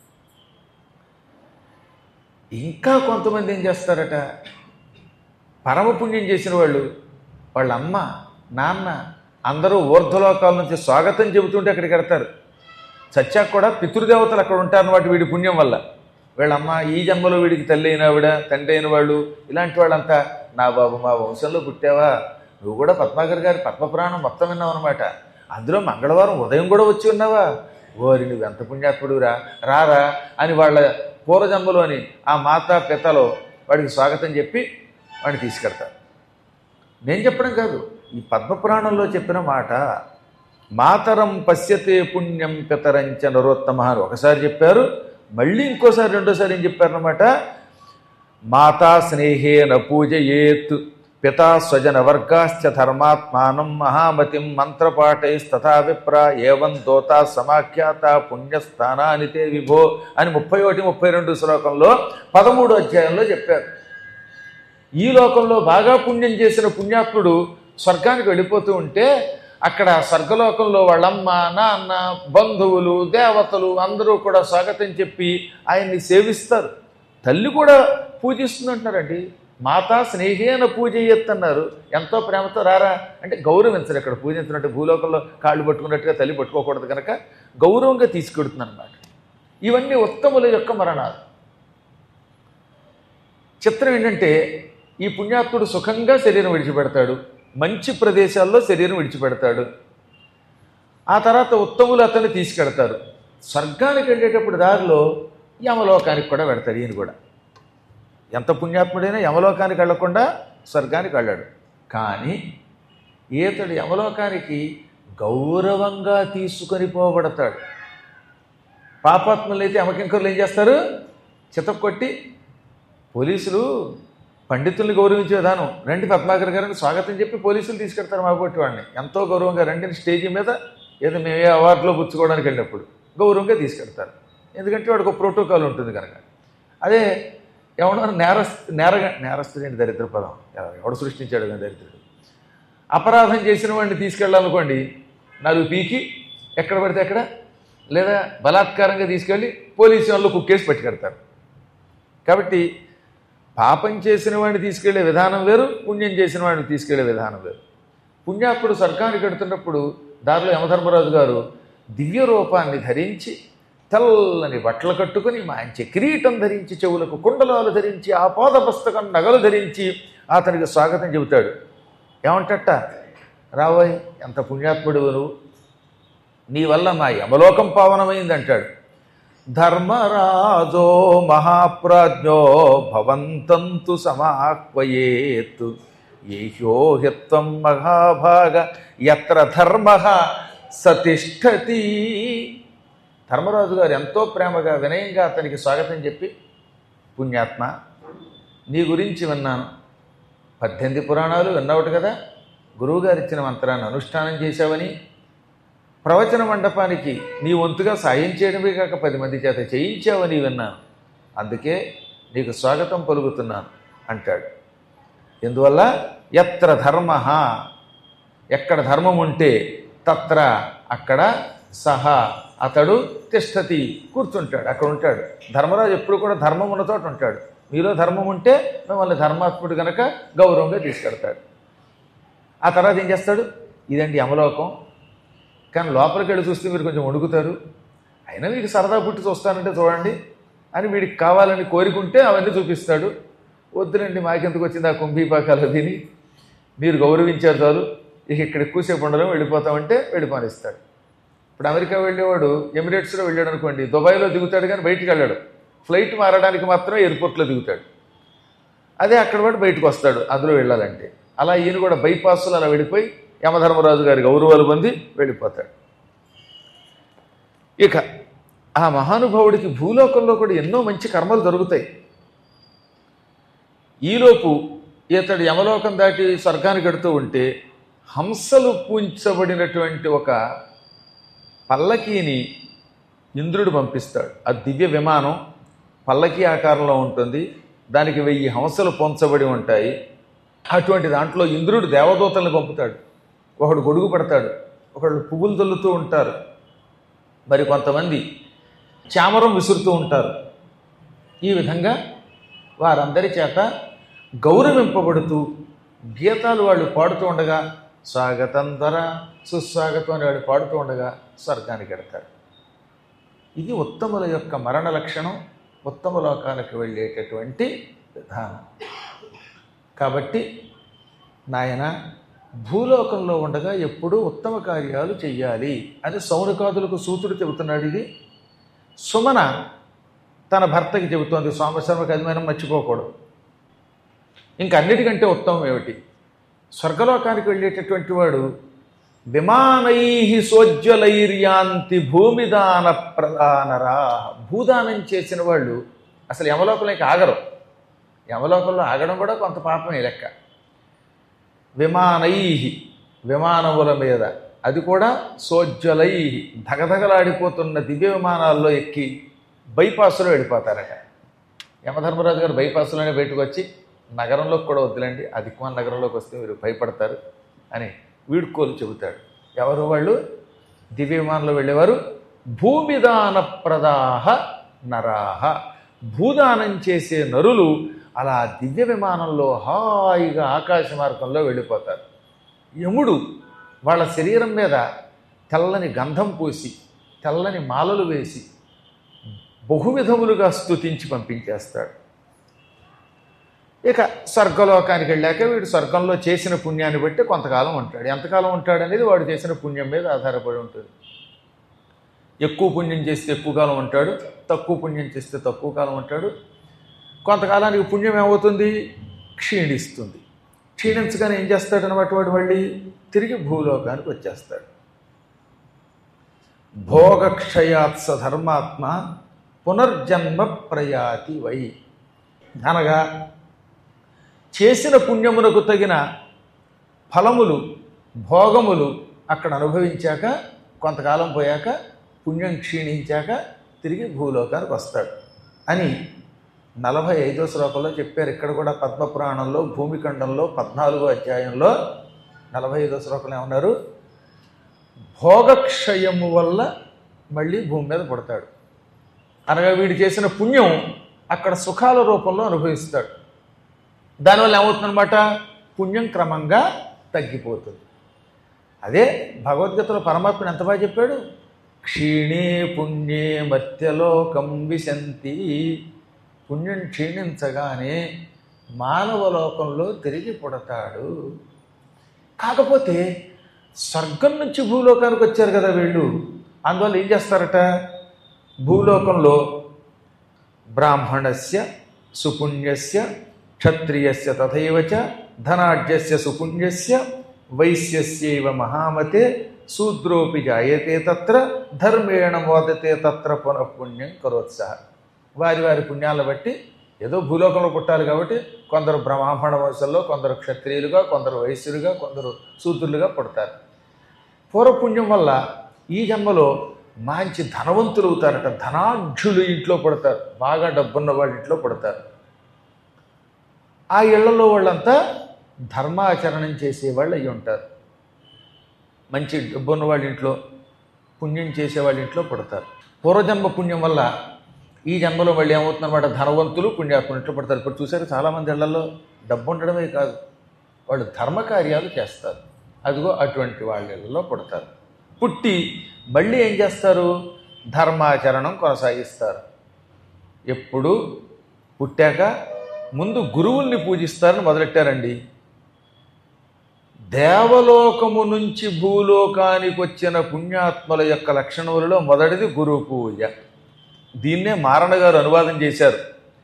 ఇంకా కొంతమంది ఏం చేస్తారట పరమపుణ్యం చేసిన వాళ్ళు వాళ్ళ అమ్మ నాన్న అందరూ ఊర్ధ్వలోకాల నుంచి స్వాగతం చెబుతుంటే అక్కడికి వెడతారు సత్యాకు కూడా పితృదేవతలు అక్కడ ఉంటారు వాటి వీడి పుణ్యం వల్ల వీళ్ళమ్మ ఈ జన్మలో వీడికి తల్లి అయిన ఆవిడ తండ్రి అయిన వాళ్ళు ఇలాంటి వాళ్ళంతా నా బాబు మా వంశంలో పుట్టావా నువ్వు కూడా పద్మాకర్ గారి పద్మపురాణం మొత్తం విన్నావు అనమాట అందులో మంగళవారం ఉదయం కూడా వచ్చి ఉన్నావా ఓరి నువ్వు ఎంత పుణ్యాత్ముడురా రారా అని వాళ్ళ పూర్వజన్మలోని ఆ మాతా పితలో వాడికి స్వాగతం చెప్పి వాడిని తీసుకెడతారు నేను చెప్పడం కాదు ఈ పద్మపురాణంలో చెప్పిన మాట మాతరం పశ్యతే పుణ్యం పితరంచ నరోత్తమ అని ఒకసారి చెప్పారు మళ్ళీ ఇంకోసారి రెండోసారి ఏం చెప్పారనమాట మాతా స్నేహేన పూజయేత్ పితా స్వజన వర్గాశ్చ ధర్మాత్మానం మహామతిం మంత్రపాఠైస్తథా విప్ర ఏవం దోతా సమాఖ్యాత పుణ్యస్థానాని తే విభో అని ముప్పై ఒకటి ముప్పై రెండు శ్లోకంలో పదమూడు అధ్యాయంలో చెప్పారు ఈ లోకంలో బాగా పుణ్యం చేసిన పుణ్యాత్ముడు స్వర్గానికి వెళ్ళిపోతూ ఉంటే అక్కడ స్వర్గలోకంలో వాళ్ళమ్మ నాన్న బంధువులు దేవతలు అందరూ కూడా స్వాగతం చెప్పి ఆయన్ని సేవిస్తారు తల్లి కూడా పూజిస్తుందంటున్నారండి మాతా స్నేహేన పూజ అన్నారు ఎంతో ప్రేమతో రారా అంటే గౌరవించరు ఇక్కడ పూజించినట్టు భూలోకంలో కాళ్ళు పట్టుకున్నట్టుగా తల్లి పట్టుకోకూడదు కనుక గౌరవంగా తీసుకెడుతుంది అనమాట ఇవన్నీ ఉత్తముల యొక్క మరణాలు చిత్రం ఏంటంటే ఈ పుణ్యాత్ముడు సుఖంగా శరీరం విడిచిపెడతాడు మంచి ప్రదేశాల్లో శరీరం విడిచిపెడతాడు ఆ తర్వాత ఉత్తములు అతన్ని తీసుకెడతారు స్వర్గానికి వెళ్ళేటప్పుడు దారిలో యమలోకానికి కూడా పెడతాడు ఈయన కూడా ఎంత పుణ్యాత్ముడైనా యమలోకానికి వెళ్లకుండా స్వర్గానికి వెళ్ళాడు కానీ ఈతడు యమలోకానికి గౌరవంగా తీసుకొని పోబడతాడు పాపాత్ములు అయితే యమకింకరులు ఏం చేస్తారు చితక్కొట్టి పోలీసులు పండితుల్ని గౌరవించే విధానం రండి పద్మాకర్ గారిని స్వాగతం చెప్పి పోలీసులు తీసుకెడతారు మాకొట్టి వాడిని ఎంతో గౌరవంగా రండి స్టేజీ మీద ఏదో మేము ఏ అవార్డులో పుచ్చుకోవడానికి వెళ్ళినప్పుడు గౌరవంగా తీసుకెడతారు ఎందుకంటే వాడికి ఒక ప్రోటోకాల్ ఉంటుంది కనుక అదే ఎవడో నేరస్ నేరగా నేరస్తుడు ఏంటి దరిద్ర పదం ఎవడు సృష్టించాడు కానీ దరిద్రుడు అపరాధం చేసిన వాడిని తీసుకెళ్ళాలనుకోండి నాలుగు పీకి ఎక్కడ పడితే ఎక్కడ లేదా బలాత్కారంగా తీసుకెళ్ళి పోలీసు వాళ్ళు కుక్కేసి పట్టుకెడతారు కాబట్టి పాపం చేసిన వాడిని తీసుకెళ్లే విధానం వేరు పుణ్యం చేసిన వాడిని తీసుకెళ్లే విధానం వేరు పుణ్యాత్ముడు స్వర్గానికి వెడుతున్నప్పుడు దారిలో యమధర్మరాజు గారు దివ్య రూపాన్ని ధరించి తెల్లని బట్టలు కట్టుకుని మంచి కిరీటం ధరించి చెవులకు కుండలాలు ధరించి ఆపాద పుస్తకం నగలు ధరించి అతనికి స్వాగతం చెబుతాడు ఏమంటట రాబోయ్ ఎంత పుణ్యాత్ముడు నువ్వు నీ వల్ల మా యమలోకం పావనమైంది అంటాడు ధర్మరాజో మహాప్రాజ్ఞో భవంతంతు సమాహ్వయేత్ ఏహ్యోహిత్వం మహాభాగ ఎత్ర ధర్మ సతిష్టతి ధర్మరాజు గారు ఎంతో ప్రేమగా వినయంగా అతనికి స్వాగతం చెప్పి పుణ్యాత్మ నీ గురించి విన్నాను పద్దెనిమిది పురాణాలు విన్నావుట కదా గురువుగారు ఇచ్చిన మంత్రాన్ని అనుష్ఠానం చేశావని ప్రవచన మండపానికి నీ వంతుగా సాయం చేయడమే కాక పది మంది చేత చేయించావని విన్నాను అందుకే నీకు స్వాగతం పలుకుతున్నాను అంటాడు ఎందువల్ల ఎత్ర ధర్మ ఎక్కడ ధర్మం ఉంటే తత్ర అక్కడ సహా అతడు తిష్టతి కూర్చుంటాడు అక్కడ ఉంటాడు ధర్మరాజు ఎప్పుడు కూడా ధర్మం ఉన్న చోట ఉంటాడు మీలో ధర్మం ఉంటే మిమ్మల్ని ధర్మాత్ముడు కనుక గౌరవంగా తీసుకెడతాడు ఆ తర్వాత ఏం చేస్తాడు ఇదండి యమలోకం కానీ లోపలికి వెళ్ళి చూస్తే మీరు కొంచెం వణుకుతారు అయినా మీకు సరదా పుట్టి చూస్తానంటే చూడండి అని వీడికి కావాలని కోరుకుంటే అవన్నీ చూపిస్తాడు వద్దునండి మాకెందుకు వచ్చింది ఆ కుంభీపాకాలు తిని మీరు గౌరవించారు చాలు ఇక ఇక్కడ ఎక్కువసేపు ఉండడం వెళ్ళిపోతామంటే వెళ్ళిపోనిస్తాడు ఇప్పుడు అమెరికా వెళ్ళేవాడు ఎమిరేట్స్లో వెళ్ళాడు అనుకోండి దుబాయ్లో దిగుతాడు కానీ బయటికి వెళ్ళాడు ఫ్లైట్ మారడానికి మాత్రం ఎయిర్పోర్ట్లో దిగుతాడు అదే అక్కడ వాడు బయటకు వస్తాడు అందులో వెళ్ళాలంటే అలా ఈయన కూడా బైపాస్లో అలా వెళ్ళిపోయి యమధర్మరాజు గారి గౌరవాలు పొంది వెళ్ళిపోతాడు ఇక ఆ మహానుభావుడికి భూలోకంలో కూడా ఎన్నో మంచి కర్మలు దొరుకుతాయి ఈలోపు ఇతడు యమలోకం దాటి స్వర్గానికి గడుతూ ఉంటే హంసలు పూంచబడినటువంటి ఒక పల్లకీని ఇంద్రుడు పంపిస్తాడు ఆ దివ్య విమానం పల్లకీ ఆకారంలో ఉంటుంది దానికి వెయ్యి హంసలు పొంచబడి ఉంటాయి అటువంటి దాంట్లో ఇంద్రుడు దేవదూతలను పంపుతాడు ఒకడు గొడుగు పడతాడు ఒకళ్ళు పువ్వులు తల్లుతూ ఉంటారు మరి కొంతమంది చామరం విసురుతూ ఉంటారు ఈ విధంగా వారందరి చేత గౌరవింపబడుతూ గీతాలు వాళ్ళు పాడుతూ ఉండగా స్వాగతం ధర సుస్వాగతం అని వాళ్ళు పాడుతూ ఉండగా స్వర్గానికి వెడతారు ఇది ఉత్తముల యొక్క మరణ లక్షణం ఉత్తమ లోకాలకు వెళ్ళేటటువంటి విధానం కాబట్టి నాయన భూలోకంలో ఉండగా ఎప్పుడూ ఉత్తమ కార్యాలు చెయ్యాలి అని సౌనకాదులకు సూతుడు చెబుతున్నాడు ఇది సుమన తన భర్తకి చెబుతోంది సోమశర్మకి అది మనం మర్చిపోకూడదు ఇంకా అన్నిటికంటే ఉత్తమం ఏమిటి స్వర్గలోకానికి వెళ్ళేటటువంటి వాడు విమానై సోజ్వలైర్యాంతి భూమిదాన ప్రధానరా భూదానం చేసిన వాళ్ళు అసలు యమలోకంలోకి ఆగరు యమలోకంలో ఆగడం కూడా కొంత పాపమే లెక్క విమానై విమానముల మీద అది కూడా సోజ్వలై ధగధగలాడిపోతున్న దివ్య విమానాల్లో ఎక్కి బైపాస్లో వెళ్ళిపోతారట యమధర్మరాజు గారు బైపాస్లోనే బయటకు వచ్చి నగరంలోకి కూడా వద్దులండి అధికమాన నగరంలోకి వస్తే మీరు భయపడతారు అని వీడుకోలు చెబుతాడు ఎవరు వాళ్ళు దివ్య విమానంలో వెళ్ళేవారు భూమిదాన ప్రదాహ నరాహ భూదానం చేసే నరులు అలా దివ్య విమానంలో హాయిగా ఆకాశ మార్గంలో వెళ్ళిపోతారు యముడు వాళ్ళ శరీరం మీద తెల్లని గంధం పూసి తెల్లని మాలలు వేసి బహువిధములుగా స్తుతించి పంపించేస్తాడు ఇక స్వర్గలోకానికి వెళ్ళాక వీడు స్వర్గంలో చేసిన పుణ్యాన్ని బట్టి కొంతకాలం ఉంటాడు ఎంతకాలం ఉంటాడు అనేది వాడు చేసిన పుణ్యం మీద ఆధారపడి ఉంటుంది ఎక్కువ పుణ్యం చేస్తే ఎక్కువ కాలం ఉంటాడు తక్కువ పుణ్యం చేస్తే తక్కువ కాలం ఉంటాడు కొంతకాలానికి పుణ్యం ఏమవుతుంది క్షీణిస్తుంది క్షీణించగానే ఏం చేస్తాడు అనమాట వాడు మళ్ళీ తిరిగి భూలోకానికి వచ్చేస్తాడు భోగక్షయాత్స ధర్మాత్మ పునర్జన్మ ప్రయాతి వై అనగా చేసిన పుణ్యమునకు తగిన ఫలములు భోగములు అక్కడ అనుభవించాక కొంతకాలం పోయాక పుణ్యం క్షీణించాక తిరిగి భూలోకానికి వస్తాడు అని నలభై ఐదో శ్లోకంలో చెప్పారు ఇక్కడ కూడా పద్మపురాణంలో భూమిఖండంలో పద్నాలుగో అధ్యాయంలో నలభై ఐదో శ్లోకంలో ఏమన్నారు భోగక్షయము వల్ల మళ్ళీ భూమి మీద పడతాడు అనగా వీడు చేసిన పుణ్యం అక్కడ సుఖాల రూపంలో అనుభవిస్తాడు దానివల్ల ఏమవుతుందన్నమాట పుణ్యం క్రమంగా తగ్గిపోతుంది అదే భగవద్గీతలో పరమాత్మను ఎంత బాగా చెప్పాడు క్షీణే పుణ్యే మత్యలోకం విశంతి పుణ్యం క్షీణించగానే మానవ లోకంలో తిరిగి పుడతాడు కాకపోతే స్వర్గం నుంచి భూలోకానికి వచ్చారు కదా వీళ్ళు అందువల్ల ఏం చేస్తారట భూలోకంలో బ్రాహ్మణస్య సుపుణ్యస్య క్షత్రియస్య తథైవ చ ధనాఢ్యస్య సుపుణ్యస్య వైశ్యస్యైవ మహామతే శూద్రోపి జాయతే తత్ర ధర్మేణ మోదతే తత్ర పునఃపుణ్యం కరోత్సాహ వారి వారి పుణ్యాలను బట్టి ఏదో భూలోకంలో పుట్టాలి కాబట్టి కొందరు బ్రాహ్మణ వంశంలో కొందరు క్షత్రియులుగా కొందరు వైశ్యులుగా కొందరు శూద్రులుగా పుడతారు పూర్వపుణ్యం వల్ల ఈ జన్మలో మంచి ధనవంతులు అవుతారట ధనాఢ్యులు ఇంట్లో పడతారు బాగా డబ్బున్న వాళ్ళ ఇంట్లో పడతారు ఆ ఇళ్లలో వాళ్ళంతా ధర్మాచరణం చేసేవాళ్ళు అయి ఉంటారు మంచి డబ్బున్న వాళ్ళ ఇంట్లో పుణ్యం చేసే వాళ్ళ ఇంట్లో పడతారు పూర్వజన్మ పుణ్యం వల్ల ఈ జన్మలో మళ్ళీ ఏమవుతుందన్నమాట ధనవంతులు పుణ్యాత్ములు ఇంట్లో పడతారు ఇప్పుడు చూసారు చాలామంది ఇళ్లలో డబ్బు ఉండడమే కాదు వాళ్ళు ధర్మకార్యాలు చేస్తారు అదిగో అటువంటి వాళ్ళ ఇళ్లలో పుడతారు పుట్టి మళ్ళీ ఏం చేస్తారు ధర్మాచరణం కొనసాగిస్తారు ఎప్పుడు పుట్టాక ముందు గురువుల్ని పూజిస్తారని మొదలెట్టారండి దేవలోకము నుంచి భూలోకానికి వచ్చిన పుణ్యాత్మల యొక్క లక్షణములలో మొదటిది గురు పూజ దీన్నే మారణ గారు అనువాదం చేశారు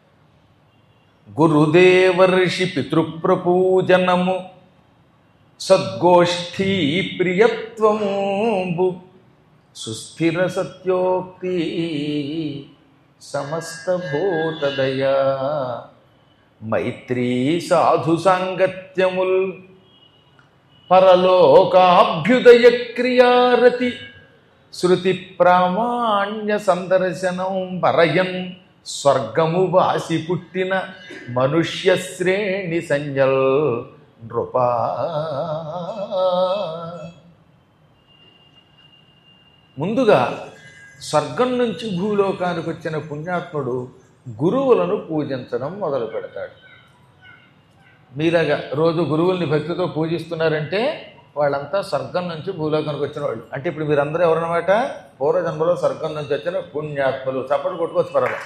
గురుదేవర్షి పితృప్రపూజనము సద్గోష్ఠీ ప్రియత్వము సుస్థిర సత్యోక్తి సమస్త భూతదయా మైత్రీ సాధు సాంగత్యముల్ పరలోకాభ్యుదయ క్రియారతి శృతి ప్రామాణ్య సందర్శనం పరయన్ స్వర్గము వాసి పుట్టిన మనుష్య శ్రేణి సంజల్ నృపా ముందుగా స్వర్గం నుంచి భూలోకానికి వచ్చిన పుణ్యాత్ముడు గురువులను పూజించడం మొదలు పెడతాడు మీలాగా రోజు గురువుల్ని భక్తితో పూజిస్తున్నారంటే వాళ్ళంతా స్వర్గం నుంచి భూలోకానికి వచ్చిన వాళ్ళు అంటే ఇప్పుడు మీరందరూ ఎవరన్నమాట పూర్వజన్మలో స్వర్గం నుంచి వచ్చిన పుణ్యాత్ములు చప్పట్లు కొట్టుకోవచ్చు పర్వాలేదు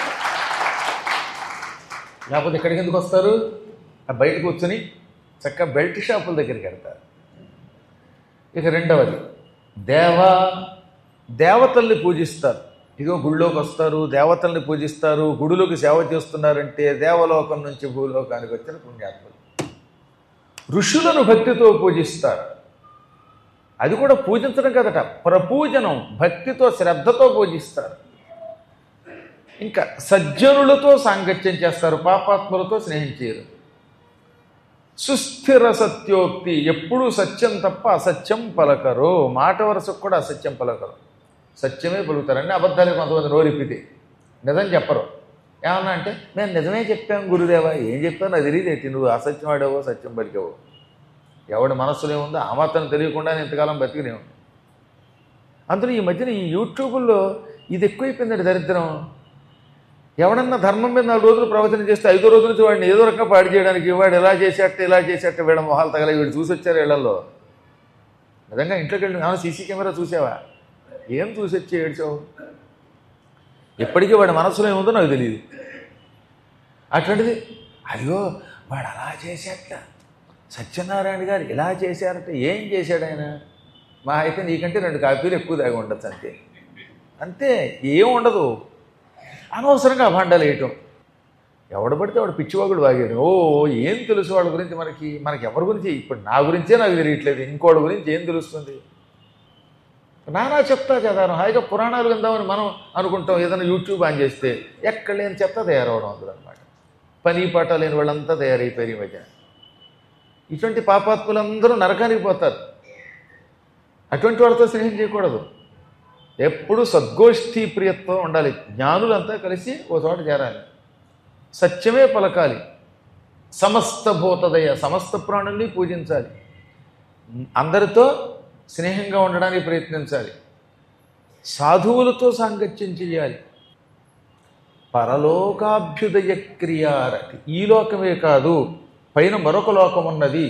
లేకపోతే ఇక్కడికి ఎందుకు వస్తారు ఆ బయట కూర్చుని చక్కగా బెల్ట్ షాపుల దగ్గరికి వెళ్తారు ఇక రెండవది దేవ దేవతల్ని పూజిస్తారు ఇగో గుళ్ళోకి వస్తారు దేవతల్ని పూజిస్తారు గుడులకు సేవ చేస్తున్నారంటే దేవలోకం నుంచి భూలోకానికి వచ్చిన పుణ్యాత్ములు ఋషులను భక్తితో పూజిస్తారు అది కూడా పూజించడం కదట ప్రపూజనం భక్తితో శ్రద్ధతో పూజిస్తారు ఇంకా సజ్జనులతో సాంగత్యం చేస్తారు పాపాత్ములతో స్నేహం చేయరు సుస్థిర సత్యోక్తి ఎప్పుడూ సత్యం తప్ప అసత్యం పలకరు మాట వరుసకు కూడా అసత్యం పలకరు సత్యమే పలుకుతారండి అబద్ధాలే కొంతమంది నోరిప్పితే నిజం చెప్పరు ఏమన్నా అంటే మేము నిజమే చెప్పాం గురుదేవా ఏం చెప్పావు నాకు తెలియదేంటి నువ్వు అసత్యం ఆడావో సత్యం పలికావో ఎవడి మనస్సులో ఏముందో ఆ మాత్రం తెలియకుండా ఇంతకాలం బతికినేవు అందులో ఈ మధ్యన ఈ యూట్యూబుల్లో ఇది ఎక్కువైపోయిందండి దరిద్రం ఎవడన్నా ధర్మం మీద నాలుగు రోజులు ప్రవచనం చేస్తే ఐదో రోజు నుంచి వాడిని ఏదో రకంగా పాడు చేయడానికి వాడు ఇలా చేసేట ఇలా చేసేట వీళ్ళ మొహాలు తగల వీడు చూసి వచ్చారు ఇళ్లలో నిజంగా ఇంట్లోకి వెళ్ళి ఏమైనా సీసీ కెమెరా చూసావా ఏం చూసి వచ్చి ఏడ్చావు ఎప్పటికీ వాడి మనసులో ఏముందో నాకు తెలియదు అటువంటిది అయ్యో వాడు అలా చేసేట సత్యనారాయణ గారు ఇలా చేశారట ఏం చేశాడు ఆయన మా అయితే నీకంటే రెండు కాపీలు ఎక్కువ దాగి ఉండొచ్చు అంతే అంతే ఏం ఉండదు అనవసరంగా అభాండాలు వేయటం ఎవడు పడితే వాడు పిచ్చివాగుడు వాగాడు ఓ ఏం తెలుసు వాళ్ళ గురించి మనకి మనకి ఎవరి గురించి ఇప్పుడు నా గురించే నాకు తెలియట్లేదు ఇంకోటి గురించి ఏం తెలుస్తుంది నానా చెప్తా చదాను హాయిగా పురాణాలు విందామని మనం అనుకుంటాం ఏదైనా యూట్యూబ్ ఆన్ చేస్తే ఎక్కడ లేని చెత్త తయారవడం అందులో అనమాట పని పాట లేని వాళ్ళంతా తయారైపోయారు ఈ మధ్య ఇటువంటి పాపాత్ములందరూ నరకానికి పోతారు అటువంటి వాళ్ళతో స్నేహం చేయకూడదు ఎప్పుడు సద్గోష్ఠీ ప్రియత్వం ఉండాలి జ్ఞానులంతా కలిసి ఓ చోట చేరాలి సత్యమే పలకాలి సమస్త భూతదయ సమస్త ప్రాణుల్ని పూజించాలి అందరితో స్నేహంగా ఉండడానికి ప్రయత్నించాలి సాధువులతో సాంగత్యం చేయాలి పరలోకాభ్యుదయ క్రియారతి ఈ లోకమే కాదు పైన మరొక లోకం ఉన్నది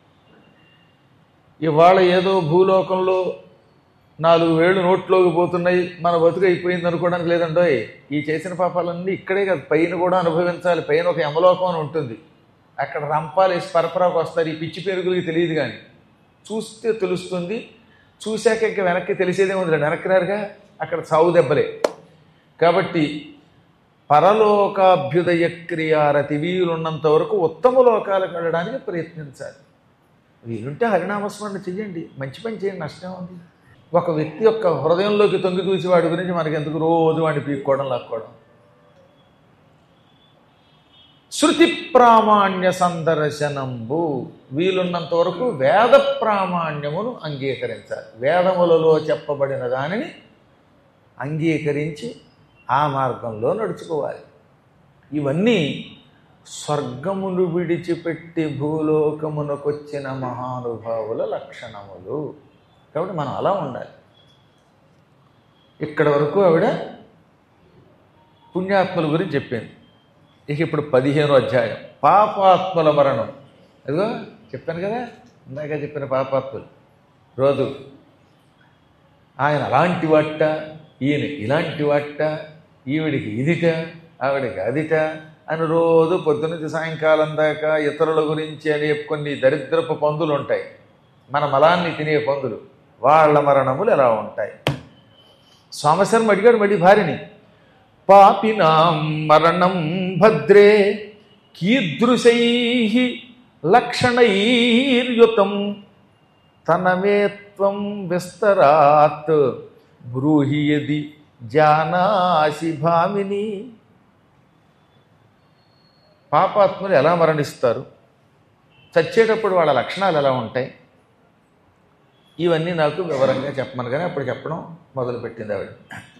ఇవాళ ఏదో భూలోకంలో నాలుగు వేళ్ళు నోట్లోకి పోతున్నాయి మన బతుకు అయిపోయింది అనుకోవడానికి లేదండోయ్ ఈ చేసిన పాపాలన్నీ ఇక్కడే కాదు పైన కూడా అనుభవించాలి పైన ఒక యమలోకం అని ఉంటుంది అక్కడ రంపాలు వేసి పరపరాకు వస్తారు ఈ పిచ్చి పేరుగులకి తెలియదు కానీ చూస్తే తెలుస్తుంది చూశాక ఇంకా వెనక్కి తెలిసేదే ఉంది వెనక్కి రారుగా అక్కడ సావు దెబ్బలే కాబట్టి పరలోకాభ్యుదయ క్రియారతి వీలున్నంత వరకు ఉత్తమ లోకాలకు వెళ్ళడానికి ప్రయత్నించాలి వీలుంటే హరినామస్మరణ చెయ్యండి మంచి పని చేయండి నష్టం ఉంది ఒక వ్యక్తి యొక్క హృదయంలోకి తొంగి చూసి వాడి గురించి మనకి ఎందుకు రోజు వాడిని పీక్కోవడం లాక్కోవడం శృతి ప్రామాణ్య సందర్శనంబు వీలున్నంత వరకు వేద ప్రామాణ్యమును అంగీకరించాలి వేదములలో చెప్పబడిన దానిని అంగీకరించి ఆ మార్గంలో నడుచుకోవాలి ఇవన్నీ స్వర్గమును విడిచిపెట్టి భూలోకమునకొచ్చిన మహానుభావుల లక్షణములు కాబట్టి మనం అలా ఉండాలి ఇక్కడ వరకు ఆవిడ పుణ్యాత్మల గురించి చెప్పింది ఇక ఇప్పుడు పదిహేనో అధ్యాయం పాపాత్మల మరణం అదిగో చెప్పాను కదా ఇందాక చెప్పిన పాపాత్ములు రోజు ఆయన అలాంటి వాట ఈయన ఇలాంటి వాట ఈవిడికి ఇదిట ఆవిడికి అదిట అని రోజు పొద్దునుంచి సాయంకాలం దాకా ఇతరుల గురించి అనే కొన్ని దరిద్రపు పందులు ఉంటాయి మన మలాన్ని తినే పందులు వాళ్ళ మరణములు ఎలా ఉంటాయి సోమశర్మ అడిగాడు మళ్ళీ భార్యని పాపినాం మరణం భద్రే కీదృశై లక్షణైర్యుతం తనమేత్వం విస్తరాత్ బ్రూహి యది జానాసి భామిని పాపాత్ములు ఎలా మరణిస్తారు చచ్చేటప్పుడు వాళ్ళ లక్షణాలు ఎలా ఉంటాయి ఇవన్నీ నాకు వివరంగా చెప్పమని కానీ అప్పుడు చెప్పడం మొదలుపెట్టింది ఆవిడ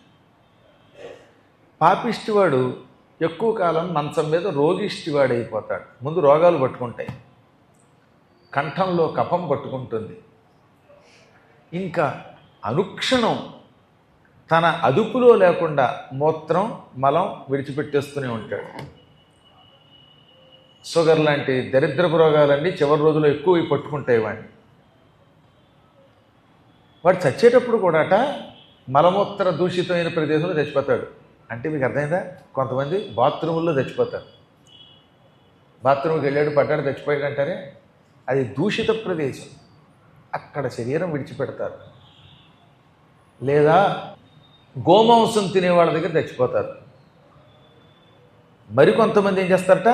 పాపిష్టివాడు ఎక్కువ కాలం మంచం మీద రోగిష్టివాడు అయిపోతాడు ముందు రోగాలు పట్టుకుంటాయి కంఠంలో కఫం పట్టుకుంటుంది ఇంకా అనుక్షణం తన అదుపులో లేకుండా మూత్రం మలం విడిచిపెట్టేస్తూనే ఉంటాడు షుగర్ లాంటి దరిద్రపు రోగాలన్నీ చివరి రోజుల్లో ఎక్కువ పట్టుకుంటాయి వాడిని వాడు చచ్చేటప్పుడు కూడాట మలమూత్ర దూషితమైన ప్రదేశంలో చచ్చిపోతాడు అంటే మీకు అర్థమైందా కొంతమంది బాత్రూముల్లో చచ్చిపోతారు బాత్రూమ్కి వెళ్ళాడు పడ్డాడు చచ్చిపోయాడు అంటారే అది దూషిత ప్రదేశం అక్కడ శరీరం విడిచిపెడతారు లేదా గోమాంసం తినే వాళ్ళ దగ్గర చచ్చిపోతారు మరికొంతమంది ఏం చేస్తారట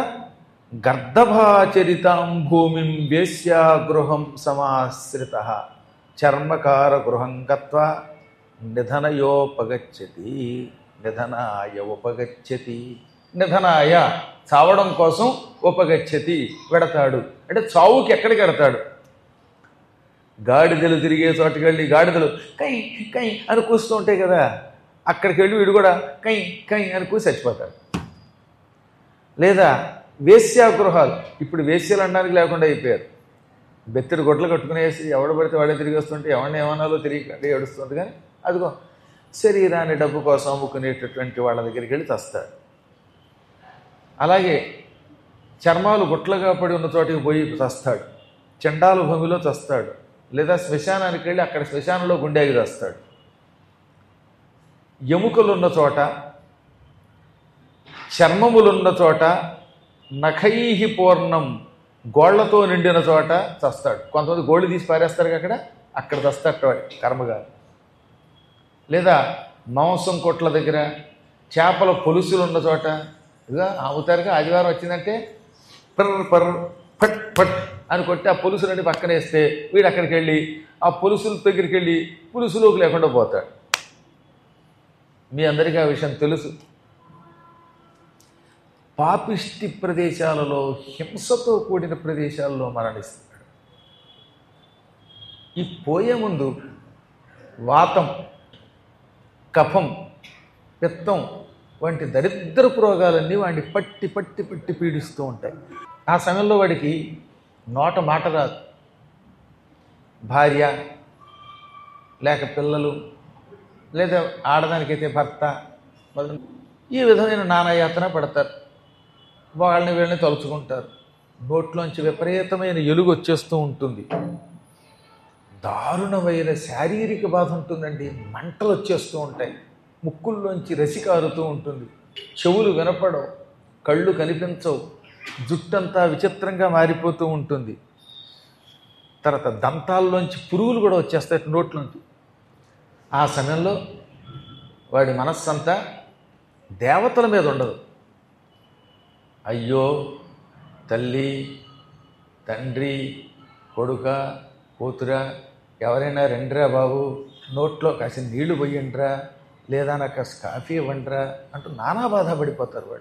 గర్ధభాచరితాం భూమిం వేశ్యాగృహం సమాశ్రిత చర్మకార గృహం గత్వా నిధనయోపగచ్చతి నిధనాయ ఉపగచ్చతి నిధనాయ చావడం కోసం ఉపగచ్చతి వెడతాడు అంటే చావుకి ఎక్కడికి వెడతాడు గాడిదలు తిరిగే చోటుకి వెళ్ళి గాడిదలు కై కై అని కూస్తూ ఉంటాయి కదా అక్కడికి వెళ్ళి వీడు కూడా కై కై అని కూసి చచ్చిపోతాడు లేదా వేశ్యాగృహాలు ఇప్పుడు వేశ్యలు అనడానికి లేకుండా అయిపోయారు బెత్తడి గొడ్లు కట్టుకునేసి ఎవడు పడితే వాడే తిరిగి వస్తుంటే ఎవరిని ఏమనాలో తిరిగి ఏడుస్తుంది కానీ అదిగో శరీరాన్ని డబ్బు కోసం అమ్ముకునేటటువంటి వాళ్ళ దగ్గరికి వెళ్ళి తెస్తాడు అలాగే చర్మాలు గుట్లగా పడి ఉన్న చోటికి పోయి చస్తాడు చండాల భూమిలో చస్తాడు లేదా శ్మశానానికి వెళ్ళి అక్కడ శ్మశానంలో గుండెకి తెస్తాడు ఎముకలున్న చోట చర్మములున్న చోట నఖైహి పూర్ణం గోళ్లతో నిండిన చోట చస్తాడు కొంతమంది గోళ్ళు తీసి పారేస్తారు అక్కడ అక్కడ చస్తాడు వాడి కర్మగారు లేదా మాంసం కొట్ల దగ్గర చేపల పొలుసులు ఉన్న చోట ఇదిగా అమ్ముతారుగా ఆదివారం వచ్చిందంటే పర్ర పర్ర ఫట్ ఫట్ అని కొట్టి ఆ పొలుసులని పక్కన వేస్తే వీడు అక్కడికి వెళ్ళి ఆ పొలుసుల దగ్గరికి వెళ్ళి పులుసులోకి లేకుండా పోతాడు మీ అందరికీ ఆ విషయం తెలుసు పాపిష్టి ప్రదేశాలలో హింసతో కూడిన ప్రదేశాల్లో మరణిస్తాడు ఈ పోయే ముందు వాతం కఫం పిత్తం వంటి దరిద్రపు రోగాలన్నీ వాడిని పట్టి పట్టి పట్టి పీడిస్తూ ఉంటాయి ఆ సమయంలో వాడికి నోట మాట రాదు భార్య లేక పిల్లలు లేదా ఆడదానికైతే భర్త మొదలు ఈ విధమైన నానాయాతన పడతారు వాళ్ళని వీళ్ళని తలుచుకుంటారు నోట్లోంచి విపరీతమైన ఎలుగు వచ్చేస్తూ ఉంటుంది దారుణమైన శారీరక బాధ ఉంటుందండి మంటలు వచ్చేస్తూ ఉంటాయి ముక్కుల్లోంచి రసి కారుతూ ఉంటుంది చెవులు వినపడవు కళ్ళు కనిపించవు జుట్టంతా విచిత్రంగా మారిపోతూ ఉంటుంది తర్వాత దంతాల్లోంచి పురుగులు కూడా వచ్చేస్తాయి నోట్లోంచి ఆ సమయంలో వాడి మనస్సంతా దేవతల మీద ఉండదు అయ్యో తల్లి తండ్రి కొడుక కూతురా ఎవరైనా రండిరా బాబు నోట్లో కాసిన నీళ్లు పోయండిరా లేదా నాకు కాస్త కాఫీ ఇవ్వండిరా అంటూ నానా బాధ పడిపోతారు వాడు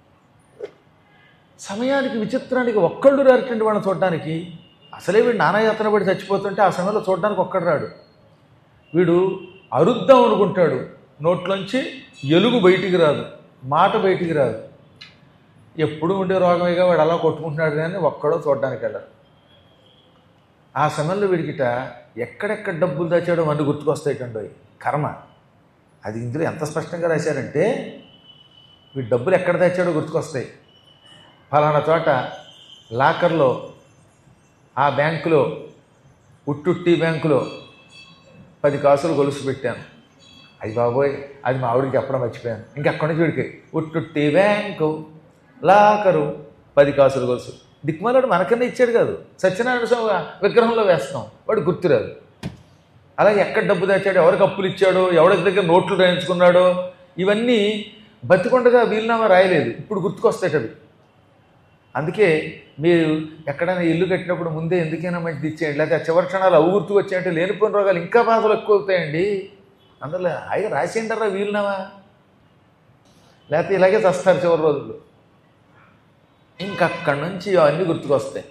సమయానికి విచిత్రానికి ఒక్కళ్ళు రారటండి వాళ్ళని చూడడానికి అసలే వీడు నానాయాతన పడి చచ్చిపోతుంటే ఆ సమయంలో చూడడానికి ఒక్కడు రాడు వీడు అరుద్దాం అనుకుంటాడు నోట్లోంచి ఎలుగు బయటికి రాదు మాట బయటికి రాదు ఎప్పుడు ఉండే రోగమేగా వాడు అలా కొట్టుకుంటున్నాడు కానీ ఒక్కడో చూడడానికి వెళ్ళరు ఆ సమయంలో వీడికిట ఎక్కడెక్కడ డబ్బులు దాచాడో అన్ని గుర్తుకొస్తాయిటండో కర్మ అది ఇందులో ఎంత స్పష్టంగా రాశారంటే వీడు డబ్బులు ఎక్కడ దాచాడో గుర్తుకొస్తాయి ఫలానా చోట లాకర్లో ఆ బ్యాంకులో ఉట్టుట్టి బ్యాంకులో పది కాసులు గొలుసు పెట్టాను అయ్యి బాబోయ్ అది మా ఆవిడకి చెప్పడం మర్చిపోయాను ఇంకెక్కడి నుంచి వీడికి ఉట్టుట్టి బ్యాంకు లాకరు పది కాసులు గొలుసు దిక్మాలాడు మనకన్నా ఇచ్చాడు కాదు సత్యనారాయణ స్వామి విగ్రహంలో వేస్తాం వాడు గుర్తురాదు అలాగే ఎక్కడ డబ్బు దాచాడో ఎవరికి అప్పులు ఇచ్చాడో ఎవరికి దగ్గర నోట్లు రాయించుకున్నాడో ఇవన్నీ బతికొండగా వీలునామా రాయలేదు ఇప్పుడు గుర్తుకొస్తాయి అవి అందుకే మీరు ఎక్కడైనా ఇల్లు కట్టినప్పుడు ముందే ఎందుకైనా మంచిది ఇచ్చేయండి లేకపోతే ఆ చివరి క్షణాలు అవు గుర్తుకు వచ్చాయంటే లేనిపోయిన రోగాలు ఇంకా బాధలు ఎక్కువ అవుతాయండి అందులో హాయిగా రాసేయంటారా వీలునామా లేకపోతే ఇలాగే చస్తారు చివరి రోజుల్లో ఇంకక్కడి నుంచి అవన్నీ గుర్తుకొస్తాయి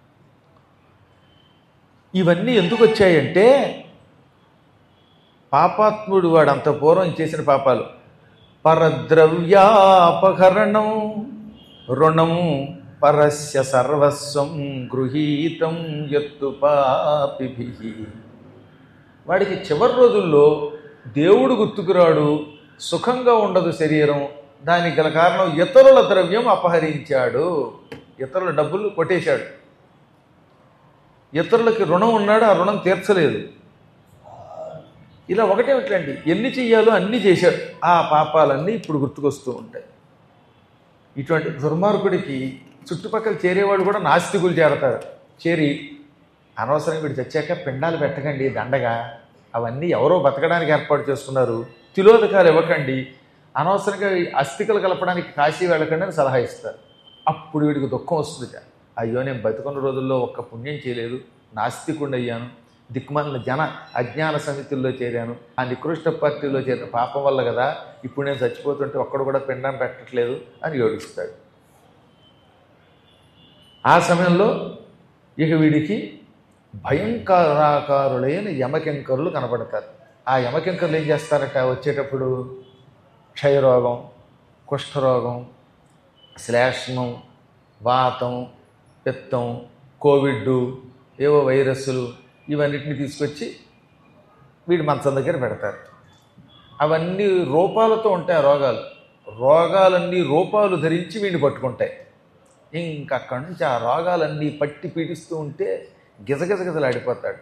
ఇవన్నీ ఎందుకు వచ్చాయంటే పాపాత్ముడు వాడు అంత పూర్వం చేసిన పాపాలు పరద్రవ్యాపహరణం రుణం పరస్య సర్వస్వం గృహీతం ఎత్తు పాపిభి వాడికి చివరి రోజుల్లో దేవుడు గుర్తుకురాడు సుఖంగా ఉండదు శరీరం దానికి గల కారణం ఇతరుల ద్రవ్యం అపహరించాడు ఇతరుల డబ్బులు కొట్టేశాడు ఇతరులకి రుణం ఉన్నాడు ఆ రుణం తీర్చలేదు ఇలా ఒకటేమిటండి ఎన్ని చెయ్యాలో అన్నీ చేశాడు ఆ పాపాలన్నీ ఇప్పుడు గుర్తుకొస్తూ ఉంటాయి ఇటువంటి దుర్మార్గుడికి చుట్టుపక్కల చేరేవాడు కూడా నాస్తికులు చేరతారు చేరి అనవసరంగా వీడు చచ్చాక పిండాలు పెట్టకండి దండగా అవన్నీ ఎవరో బతకడానికి ఏర్పాటు చేసుకున్నారు తిలోదకాలు ఇవ్వకండి అనవసరంగా ఈ అస్థికలు కలపడానికి కాశీ వెళ్ళకండి అని సలహా ఇస్తారు అప్పుడు వీడికి దుఃఖం వస్తుంది అయ్యో నేను బతుకున్న రోజుల్లో ఒక్క పుణ్యం చేయలేదు నాస్తికుండా అయ్యాను దిక్కుమాలిన జన అజ్ఞాన సమితుల్లో చేరాను ఆ నికృష్ట పార్టీలో చేరిన పాపం వల్ల కదా ఇప్పుడు నేను చచ్చిపోతుంటే ఒక్కడు కూడా పిండం పెట్టట్లేదు అని ఏడుస్తాడు ఆ సమయంలో ఇక వీడికి భయంకరాకారులైన యమకింకరులు కనపడతారు ఆ యమకింకరులు ఏం చేస్తారట వచ్చేటప్పుడు క్షయరోగం కుష్ఠరోగం శ్లేష్మం వాతం పిత్తం కోవిడ్ ఏవో వైరస్సులు ఇవన్నిటిని తీసుకొచ్చి వీడి మంచం దగ్గర పెడతారు అవన్నీ రూపాలతో ఉంటాయి ఆ రోగాలు రోగాలన్నీ రూపాలు ధరించి వీడిని పట్టుకుంటాయి ఇంకా అక్కడి నుంచి ఆ రోగాలన్నీ పట్టి పీడిస్తూ ఉంటే గిజగిజగిజలాడిపోతాడు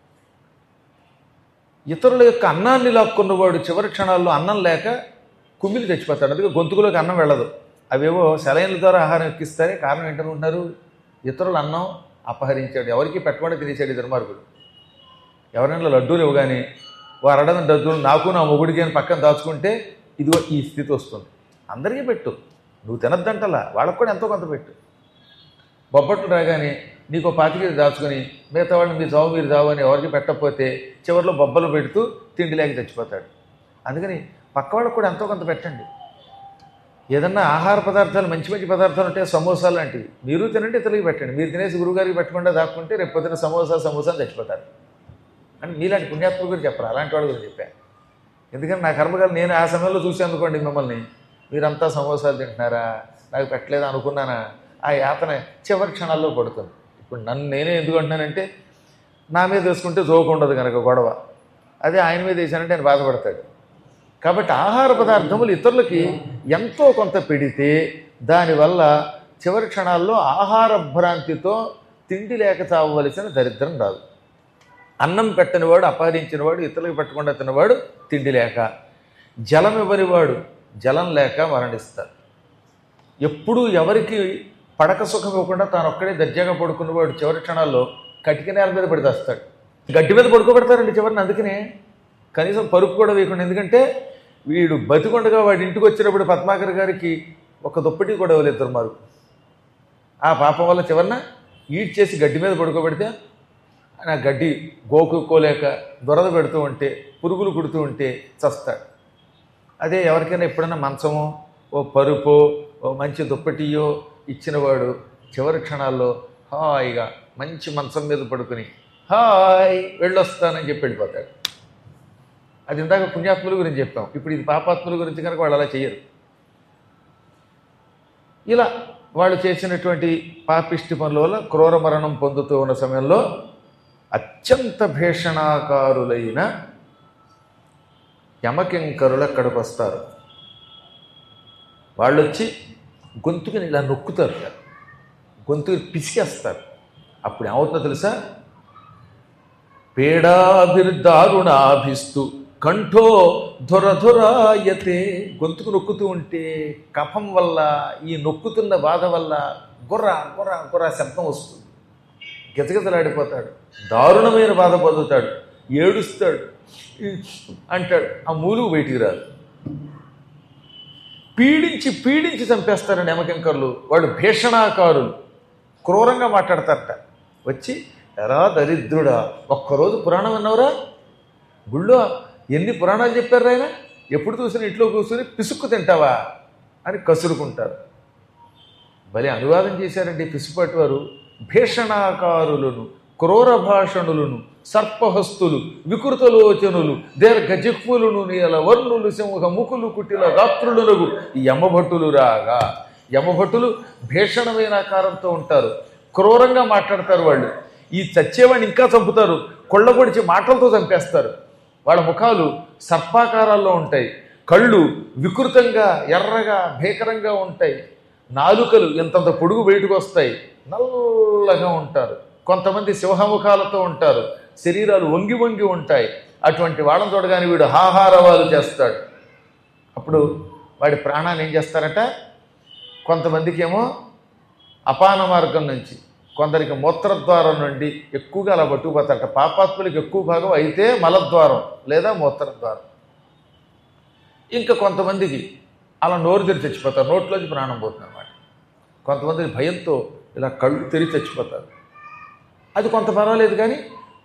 ఇతరుల యొక్క అన్నాన్ని లాక్కున్నవాడు చివరి క్షణాల్లో అన్నం లేక కుమ్మిలి చచ్చిపోతాడు అందుకే గొంతుకులోకి అన్నం వెళ్ళదు అవేవో సెలైన్ల ద్వారా ఆహారం ఎక్కిస్తారే కారణం ఏంటనుకుంటున్నారు ఇతరుల అన్నం అపహరించాడు ఎవరికి పెట్టకుండా తినేసాడు ఈ దుర్మార్గుడు ఎవరైనా లడ్డూలు ఇవ్వగానే వారు అడగని లడ్డూలు నాకు నా మొగుడికి అని పక్కన దాచుకుంటే ఇదిగో ఈ స్థితి వస్తుంది అందరికీ పెట్టు నువ్వు తినద్దంటలా వాళ్ళకు కూడా ఎంతో కొంత పెట్టు బొబ్బట్లు రాగానే నీకు పాతికి దాచుకొని మిగతా వాళ్ళని మీ జావు మీరు జావు అని ఎవరికి పెట్టకపోతే చివరిలో బొబ్బలు పెడుతూ తిండి లేక చచ్చిపోతాడు అందుకని పక్క వాళ్ళకు కూడా ఎంతో కొంత పెట్టండి ఏదన్నా ఆహార పదార్థాలు మంచి మంచి పదార్థాలు ఉంటే సమోసాలు లాంటివి మీరు తినండి ఇతరులకి పెట్టండి మీరు తినేసి గురువుగారికి పెట్టకుండా దాక్కుంటే రేపు పొద్దున సమోసా సమోసా అని చచ్చిపోతారు అని మీలాంటి పుణ్యాత్ములు గురించి చెప్పరు అలాంటి వాళ్ళ గురించి చెప్పాను ఎందుకంటే నా కర్మగారు నేను ఆ సమయంలో చూసి అనుకోండి మిమ్మల్ని మీరంతా సమోసాలు తింటున్నారా నాకు పెట్టలేదు అనుకున్నానా ఆ యాతన చివరి క్షణాల్లో పడుతుంది ఇప్పుడు నన్ను నేనే ఎందుకు అంటున్నానంటే నా మీద వేసుకుంటే జోకుండదు కనుక గొడవ అదే ఆయన మీద వేసానంటే ఆయన బాధపడతాడు కాబట్టి ఆహార పదార్థములు ఇతరులకి ఎంతో కొంత పెడితే దానివల్ల చివరి క్షణాల్లో ఆహార భ్రాంతితో తిండి లేక చావవలసిన దరిద్రం రాదు అన్నం పెట్టనివాడు అపహరించినవాడు ఇతరులకు పెట్టకుండా తినవాడు తిండి లేక జలం ఇవ్వనివాడు జలం లేక మరణిస్తారు ఎప్పుడూ ఎవరికి పడక సుఖం ఇవ్వకుండా తాను ఒక్కడే దర్జాగా పడుకున్నవాడు చివరి క్షణాల్లో కటిక నేల మీద పడితేస్తాడు గడ్డి మీద పడుకోబెడతారండి చివరిని అందుకనే కనీసం పరుపు కూడా వేయకుండా ఎందుకంటే వీడు బతికొండగా వాడి ఇంటికి వచ్చినప్పుడు పద్మాకర్ గారికి ఒక దుప్పటి కూడా ఇవ్వలేదు దుర్మారు ఆ పాపం వల్ల చివరిన ఈడ్ చేసి గడ్డి మీద పడుకోబెడితే ఆ గడ్డి గోకుకోలేక దురద పెడుతూ ఉంటే పురుగులు కుడుతూ ఉంటే చస్తాడు అదే ఎవరికైనా ఎప్పుడైనా మంచమో ఓ పరుపో ఓ మంచి దుప్పటియో ఇచ్చినవాడు చివరి క్షణాల్లో హాయిగా మంచి మంచం మీద పడుకుని హాయ్ వెళ్ళొస్తానని చెప్పి వెళ్ళిపోతాడు అది ఇందాక పుణ్యాత్ముల గురించి చెప్పాం ఇప్పుడు ఇది పాపాత్ముల గురించి కనుక వాళ్ళు అలా చేయరు ఇలా వాళ్ళు చేసినటువంటి పాపిష్టి పనుల వల్ల క్రూర మరణం పొందుతూ ఉన్న సమయంలో అత్యంత భీషణాకారులైన యమకింకరులు అక్కడికి వస్తారు వాళ్ళు వచ్చి గొంతుకుని ఇలా నొక్కుతారు గొంతుకు పిసికేస్తారు అప్పుడు ఏమవుతుందో తెలుసా పీడాభిర్దారుణాభిస్తు కంఠో ధురధురాయతే గొంతుకు నొక్కుతూ ఉంటే కఫం వల్ల ఈ నొక్కుతున్న బాధ వల్ల గుర్ర గుర్ర గుర్ర శబ్దం వస్తుంది గిజగిజలాడిపోతాడు దారుణమైన బాధ పొందుతాడు ఏడుస్తాడు అంటాడు ఆ మూలుగు బయటికి రాదు పీడించి పీడించి చంపేస్తారండి యమకింకర్లు వాళ్ళు భీషణాకారులు క్రూరంగా మాట్లాడతారట వచ్చి ఎరా దరిద్రుడా ఒక్కరోజు పురాణం అన్నవరా గుళ్ళో ఎన్ని పురాణాలు చెప్పారు ఆయన ఎప్పుడు చూసినా ఇంట్లో కూర్చొని పిసుక్కు తింటావా అని కసురుకుంటారు భలే అనువాదం చేశారండి పిసుపాటి వారు భీషణాకారులను క్రూర భాషణులను సర్పహస్తులు వికృతలోచనులు దీర్ఘజిహ్వులను నీల వర్ణులు సింహ ముకులు కుటిల గాత్రులునగు ఈ యమభట్టులు రాగా యమభట్టులు భీషణమైన ఆకారంతో ఉంటారు క్రూరంగా మాట్లాడతారు వాళ్ళు ఈ చచ్చేవాడిని ఇంకా చంపుతారు కొళ్ళగొడిచి మాటలతో చంపేస్తారు వాళ్ళ ముఖాలు సర్పాకారాల్లో ఉంటాయి కళ్ళు వికృతంగా ఎర్రగా భీకరంగా ఉంటాయి నాలుకలు ఎంతంత పొడుగు బయటకు వస్తాయి నల్లగా ఉంటారు కొంతమంది సింహముఖాలతో ఉంటారు శరీరాలు వంగి వంగి ఉంటాయి అటువంటి వాళ్ళని చూడగానే వీడు హాహారవాలు చేస్తాడు అప్పుడు వాడి ప్రాణాన్ని ఏం చేస్తారట కొంతమందికి ఏమో అపాన మార్గం నుంచి కొందరికి మూత్రద్వారం నుండి ఎక్కువగా అలా పట్టుకుపోతారట పాపాత్ములకి ఎక్కువ భాగం అయితే మలద్వారం లేదా మూత్రద్వారం ఇంకా కొంతమందికి అలా నోరు తెరి చచ్చిపోతారు నోట్లోంచి ప్రాణం పోతుంది అన్నమాట కొంతమంది భయంతో ఇలా కళ్ళు తెరి చచ్చిపోతారు అది కొంత పర్వాలేదు కానీ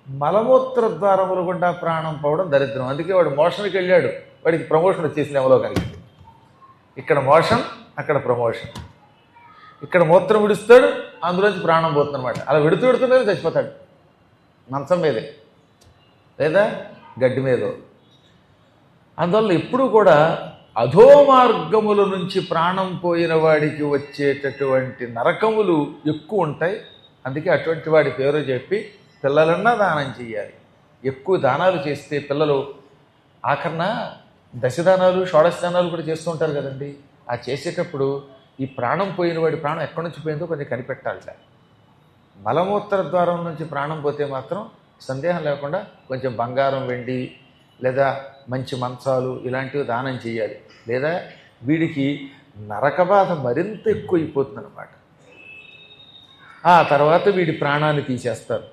మలమూత్ర ద్వారముల గుండా ప్రాణం పోవడం దరిద్రం అందుకే వాడు మోషన్కి వెళ్ళాడు వాడికి ప్రమోషన్ వచ్చేసింది యమలోకానికి ఇక్కడ మోషన్ అక్కడ ప్రమోషన్ ఇక్కడ మూత్రం విడుస్తాడు అందులోంచి ప్రాణం పోతుంది అనమాట అలా విడుతూ విడుతుంటే చచ్చిపోతాడు మంచం మీదే లేదా గడ్డి మీదో అందువల్ల ఎప్పుడూ కూడా అధో మార్గముల నుంచి ప్రాణం పోయిన వాడికి వచ్చేటటువంటి నరకములు ఎక్కువ ఉంటాయి అందుకే అటువంటి వాడి పేరు చెప్పి పిల్లలన్నా దానం చేయాలి ఎక్కువ దానాలు చేస్తే పిల్లలు ఆఖరణ దశదానాలు షోడశ దానాలు కూడా చేస్తూ ఉంటారు కదండి ఆ చేసేటప్పుడు ఈ ప్రాణం పోయిన వాడి ప్రాణం ఎక్కడి నుంచి పోయిందో కొంచెం కనిపెట్టాలట మలమూత్ర ద్వారం నుంచి ప్రాణం పోతే మాత్రం సందేహం లేకుండా కొంచెం బంగారం వెండి లేదా మంచి మంచాలు ఇలాంటివి దానం చేయాలి లేదా వీడికి నరక బాధ మరింత ఎక్కువైపోతుంది అనమాట ఆ తర్వాత వీడి ప్రాణాన్ని తీసేస్తారు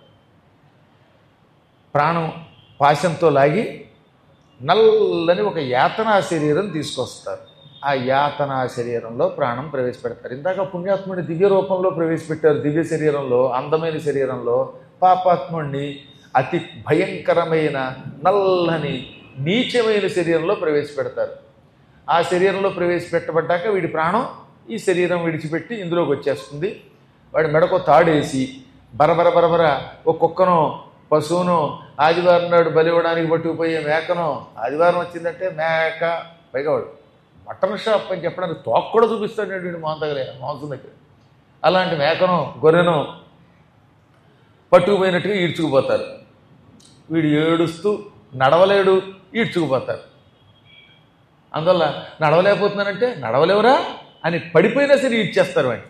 ప్రాణం పాశంతో లాగి నల్లని ఒక యాతనా శరీరం తీసుకొస్తారు ఆ యాతనా శరీరంలో ప్రాణం ప్రవేశపెడతారు ఇందాక పుణ్యాత్ముడి దివ్య రూపంలో ప్రవేశపెట్టారు దివ్య శరీరంలో అందమైన శరీరంలో పాపాత్ముడిని అతి భయంకరమైన నల్లని నీచమైన శరీరంలో ప్రవేశపెడతారు ఆ శరీరంలో ప్రవేశపెట్టబడ్డాక వీడి ప్రాణం ఈ శరీరం విడిచిపెట్టి ఇందులోకి వచ్చేస్తుంది వాడి మెడకు తాడేసి బరబర బరబర ఒక కుక్కనో పశువును ఆదివారం నాడు బలి ఇవ్వడానికి పట్టుకుపోయే మేకనో ఆదివారం వచ్చిందంటే మేక పైగా వాడు మటన్ షాప్ అని చెప్పడానికి తోక కూడా చూపిస్తాడు వీడు మాంసం దగ్గర మాంసం దగ్గర అలాంటి మేకనో గొర్రెనో పట్టుకుపోయినట్టుగా ఈడ్చుకుపోతారు వీడు ఏడుస్తూ నడవలేడు ఈడ్చుకుపోతారు అందువల్ల నడవలేకపోతున్నానంటే నడవలేవురా అని పడిపోయినా సరే ఈడ్చేస్తారు వాడిని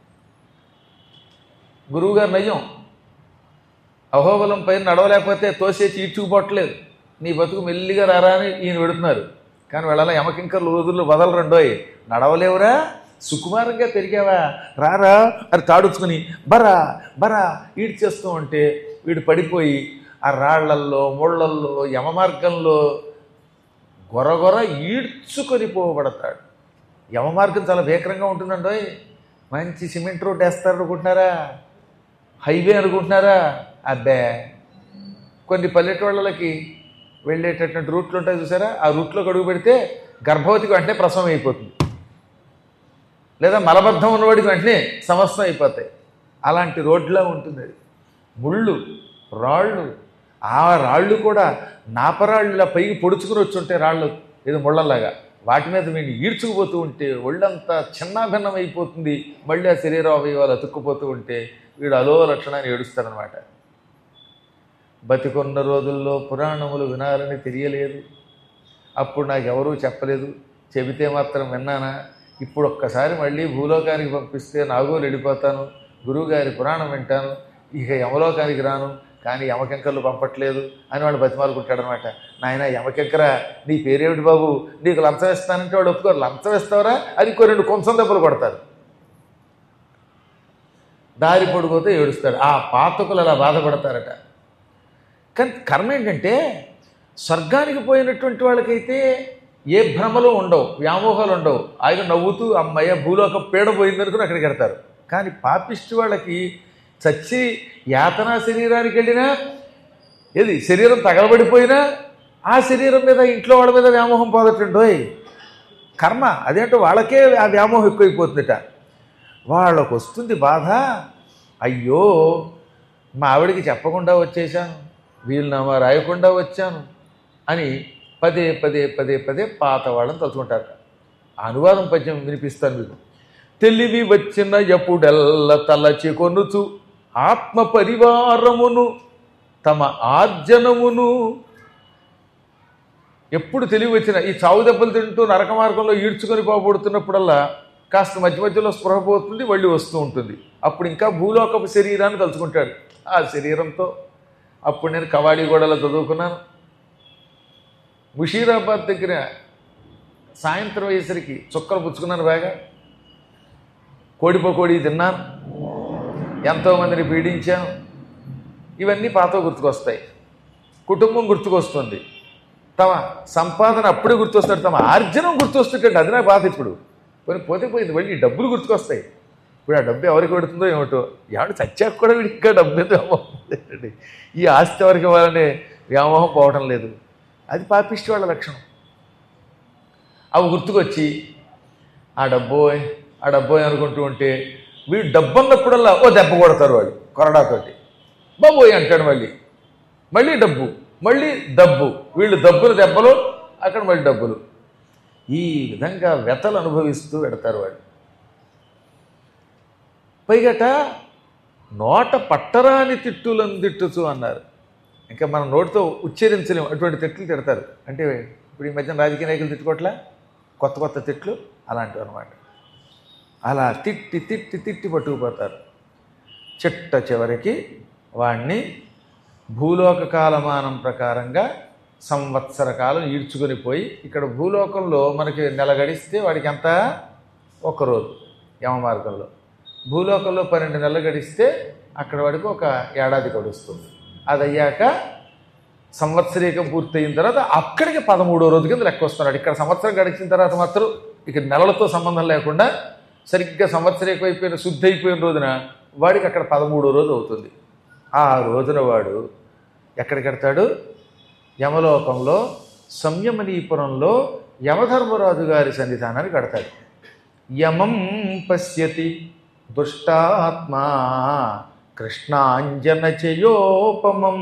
గురువుగారు నయ్యం అహోబలం పైన నడవలేకపోతే తోసేసి ఈడ్చుకుపోవట్లేదు నీ బతుకు మెల్లిగా రారా అని ఈయన పెడుతున్నారు కానీ వెళ్ళాల యమకింకర్లు రోజుల్లో వదలరండోయ్ నడవలేవురా సుకుమారంగా పెరిగావా రారా అని తాడుచుకుని బరా బరా ఈడ్చేస్తూ ఉంటే వీడు పడిపోయి ఆ రాళ్లల్లో ముళ్ళల్లో యమ మార్గంలో గొరగొర ఈడ్చుకొని పోబడతాడు యమ మార్గం చాలా భీకరంగా ఉంటుందండోయ్ మంచి సిమెంట్ రోడ్ వేస్తారు అనుకుంటున్నారా హైవే అనుకుంటున్నారా అబ్బే కొన్ని పల్లెటూళ్ళకి వెళ్ళేటటువంటి రూట్లు ఉంటాయి చూసారా ఆ రూట్లో అడుగు పెడితే గర్భవతికి వెంటనే ప్రసవం అయిపోతుంది లేదా మలబద్ధం ఉన్నవాడికి వెంటనే సమస్తం అయిపోతాయి అలాంటి రోడ్లా ఉంటుంది అది ముళ్ళు రాళ్ళు ఆ రాళ్ళు కూడా నాపరాళ్ళు ఇలా పైకి పొడుచుకుని వచ్చి ఉంటాయి రాళ్ళు ఇది ముళ్ళలాగా వాటి మీద వీడిని ఈడ్చుకుపోతూ ఉంటే ఒళ్ళంతా చిన్నాభిన్నం అయిపోతుంది మళ్ళీ ఆ శరీర అవయవాలు అతుక్కుపోతూ ఉంటే వీడు అలో లక్షణాన్ని ఏడుస్తారనమాట బతికొన్న రోజుల్లో పురాణములు వినాలని తెలియలేదు అప్పుడు నాకు ఎవరూ చెప్పలేదు చెబితే మాత్రం విన్నానా ఇప్పుడు ఒక్కసారి మళ్ళీ భూలోకానికి పంపిస్తే నాగోలు వెళ్ళిపోతాను గురువుగారి పురాణం వింటాను ఇక యమలోకానికి రాను కానీ యమకెంకర్లు పంపట్లేదు అని వాడు బతిమాలుకుంటాడనమాట నాయన యమకెంకర నీ పేరేమిటి బాబు నీకు లంచం ఇస్తానంటే వాడు ఒప్పుకోరు లంచం ఇస్తావరా అది ఇంకో రెండు కొంచెం దెబ్బలు కొడతారు దారి పడిపోతే ఏడుస్తాడు ఆ పాతకులు అలా బాధపడతారట కానీ కర్మ ఏంటంటే స్వర్గానికి పోయినటువంటి వాళ్ళకైతే ఏ భ్రమలు ఉండవు వ్యామోహాలు ఉండవు ఆయన నవ్వుతూ అమ్మయ్య భూలోక పీడ పోయిందనుకుని అక్కడికి వెడతారు కానీ పాపిష్టి వాళ్ళకి చచ్చి యాతనా శరీరానికి వెళ్ళినా ఏది శరీరం తగలబడిపోయినా ఆ శరీరం మీద ఇంట్లో వాళ్ళ మీద వ్యామోహం పోదటండోయ్ కర్మ అదేంటో వాళ్ళకే ఆ వ్యామోహం ఎక్కువైపోతుందట వాళ్ళకు వస్తుంది బాధ అయ్యో మా ఆవిడికి చెప్పకుండా వచ్చేసాను వీలునామా రాయకుండా వచ్చాను అని పదే పదే పదే పదే పాత వాళ్ళని తలుచుకుంటారు ఆ అనువాదం పద్యం వినిపిస్తాను మీకు తెలివి వచ్చిన ఎప్పుడెల్ల తలచి కొనుచు ఆత్మ పరివారమును తమ ఆర్జనమును ఎప్పుడు తెలివి వచ్చిన ఈ చావు దెబ్బలు తింటూ నరక మార్గంలో ఈడ్చుకొని పోబడుతున్నప్పుడల్లా కాస్త మధ్య మధ్యలో స్పృహ పోతుంది మళ్ళీ వస్తూ ఉంటుంది అప్పుడు ఇంకా భూలోకపు శరీరాన్ని తలుచుకుంటాడు ఆ శరీరంతో అప్పుడు నేను కవాడీ గోడలో చదువుకున్నాను ముషీరాబాద్ దగ్గర సాయంత్రం అయ్యేసరికి చుక్కలు పుచ్చుకున్నాను బాగా కోడిపోకోడి తిన్నాను ఎంతోమందిని పీడించాను ఇవన్నీ పాత గుర్తుకొస్తాయి కుటుంబం గుర్తుకొస్తుంది తమ సంపాదన అప్పుడే గుర్తొస్తాడు తమ ఆర్జనం గుర్తొస్తుంటాడు అది నా బాధ ఇప్పుడు కొన్ని పోతే పోయింది మళ్ళీ డబ్బులు గుర్తుకొస్తాయి ఇప్పుడు ఆ డబ్బు ఎవరికి పెడుతుందో ఏమిటో ఎవడు చచ్చాక కూడా వీడికి ఇంకా డబ్బు మీద వ్యామోహం లేదండి. ఈ ఆస్తి ఎవరికి ఇవ్వాలనే వ్యామోహం పోవడం లేదు అది పాపిష్టి వాళ్ళ లక్షణం అవి గుర్తుకొచ్చి ఆ డబ్బోయ్ ఆ డబ్బోయ్ అనుకుంటూ ఉంటే వీడు డబ్బు అన్నప్పుడల్లా ఓ దెబ్బ కొడతారు వాడు కొరడాతోటి బాబోయ్ అంటాడు మళ్ళీ మళ్ళీ డబ్బు మళ్ళీ డబ్బు వీళ్ళు డబ్బులు దెబ్బలు అక్కడ మళ్ళీ డబ్బులు ఈ విధంగా వ్యతలు అనుభవిస్తూ పెడతారు వాళ్ళు పైగట నోట పట్టరాని తిట్టులను తిట్టుచు అన్నారు ఇంకా మనం నోటితో ఉచ్చరించలేము అటువంటి తిట్లు తిడతారు అంటే ఇప్పుడు ఈ మధ్యన రాజకీయ నాయకులు తిట్టుకోవట్లా కొత్త కొత్త తిట్లు అలాంటివి అనమాట అలా తిట్టి తిట్టి తిట్టి పట్టుకుపోతారు చిట్ట చివరికి వాణ్ణి భూలోక కాలమానం ప్రకారంగా సంవత్సర కాలం ఈడ్చుకొని పోయి ఇక్కడ భూలోకంలో మనకి నెల గడిస్తే వాడికి ఎంత రోజు యమ మార్గంలో భూలోకంలో పన్నెండు నెలలు గడిస్తే అక్కడ వాడికి ఒక ఏడాది గడుస్తుంది అది అయ్యాక సంవత్సరీకం పూర్తయిన తర్వాత అక్కడికి పదమూడో రోజు కింద లెక్క వస్తున్నాడు ఇక్కడ సంవత్సరం గడిచిన తర్వాత మాత్రం ఇక నెలలతో సంబంధం లేకుండా సరిగ్గా సంవత్సరీకం అయిపోయిన శుద్ధి అయిపోయిన రోజున వాడికి అక్కడ పదమూడో రోజు అవుతుంది ఆ రోజున వాడు ఎక్కడికి వెడతాడు యమలోకంలో సంయమనీపురంలో యమధర్మరాజు గారి సన్నిధానానికి కడతాడు యమం పశ్యతి దుష్టాత్మా కృష్ణాంజన చయోపమం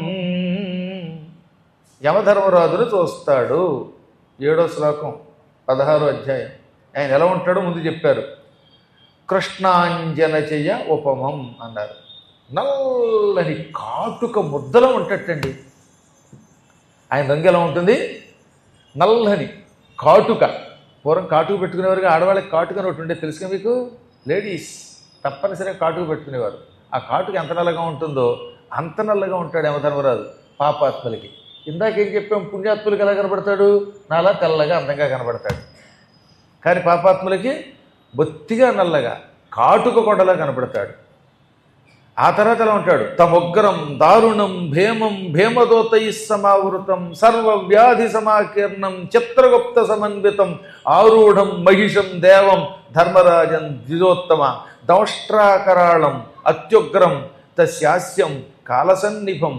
యమధర్మరాజును చూస్తాడు ఏడో శ్లోకం పదహారో అధ్యాయం ఆయన ఎలా ఉంటాడో ముందు చెప్పారు కృష్ణాంజన చెయ్య ఉపమం అన్నారు నల్లని కాటుక ముద్దలో ఉంటట్టండి ఆయన రంగు ఎలా ఉంటుంది నల్లని కాటుక పూర్వం కాటుక పెట్టుకునేవారుగా ఆడవాళ్ళకి కాటుక అని ఒకటి ఉండేది తెలుసుగా మీకు లేడీస్ తప్పనిసరిగా కాటుక పెట్టుకునేవారు ఆ కాటుక ఎంత నల్లగా ఉంటుందో అంత నల్లగా ఉంటాడు యమధర్మరాజు పాపాత్మలకి ఇందాక ఏం చెప్పాం పుణ్యాత్ములకి ఎలా కనబడతాడు నాలా తెల్లగా అందంగా కనబడతాడు కానీ పాపాత్ములకి బొత్తిగా నల్లగా కాటుక కొండలా కనబడతాడు ఆ తర్వాత ఎలా ఉంటాడు తమొగ్రం దారుణం భేమం భేమదోతై సమావృతం సర్వ వ్యాధి సమాకీర్ణం చిత్రగుప్త సమన్వితం ఆరూఢం మహిషం దేవం ధర్మరాజం ద్విజోత్తమ దౌష్ట్రాకరాళం అత్యుగ్రం తస్యాస్యం కాలసన్నిభం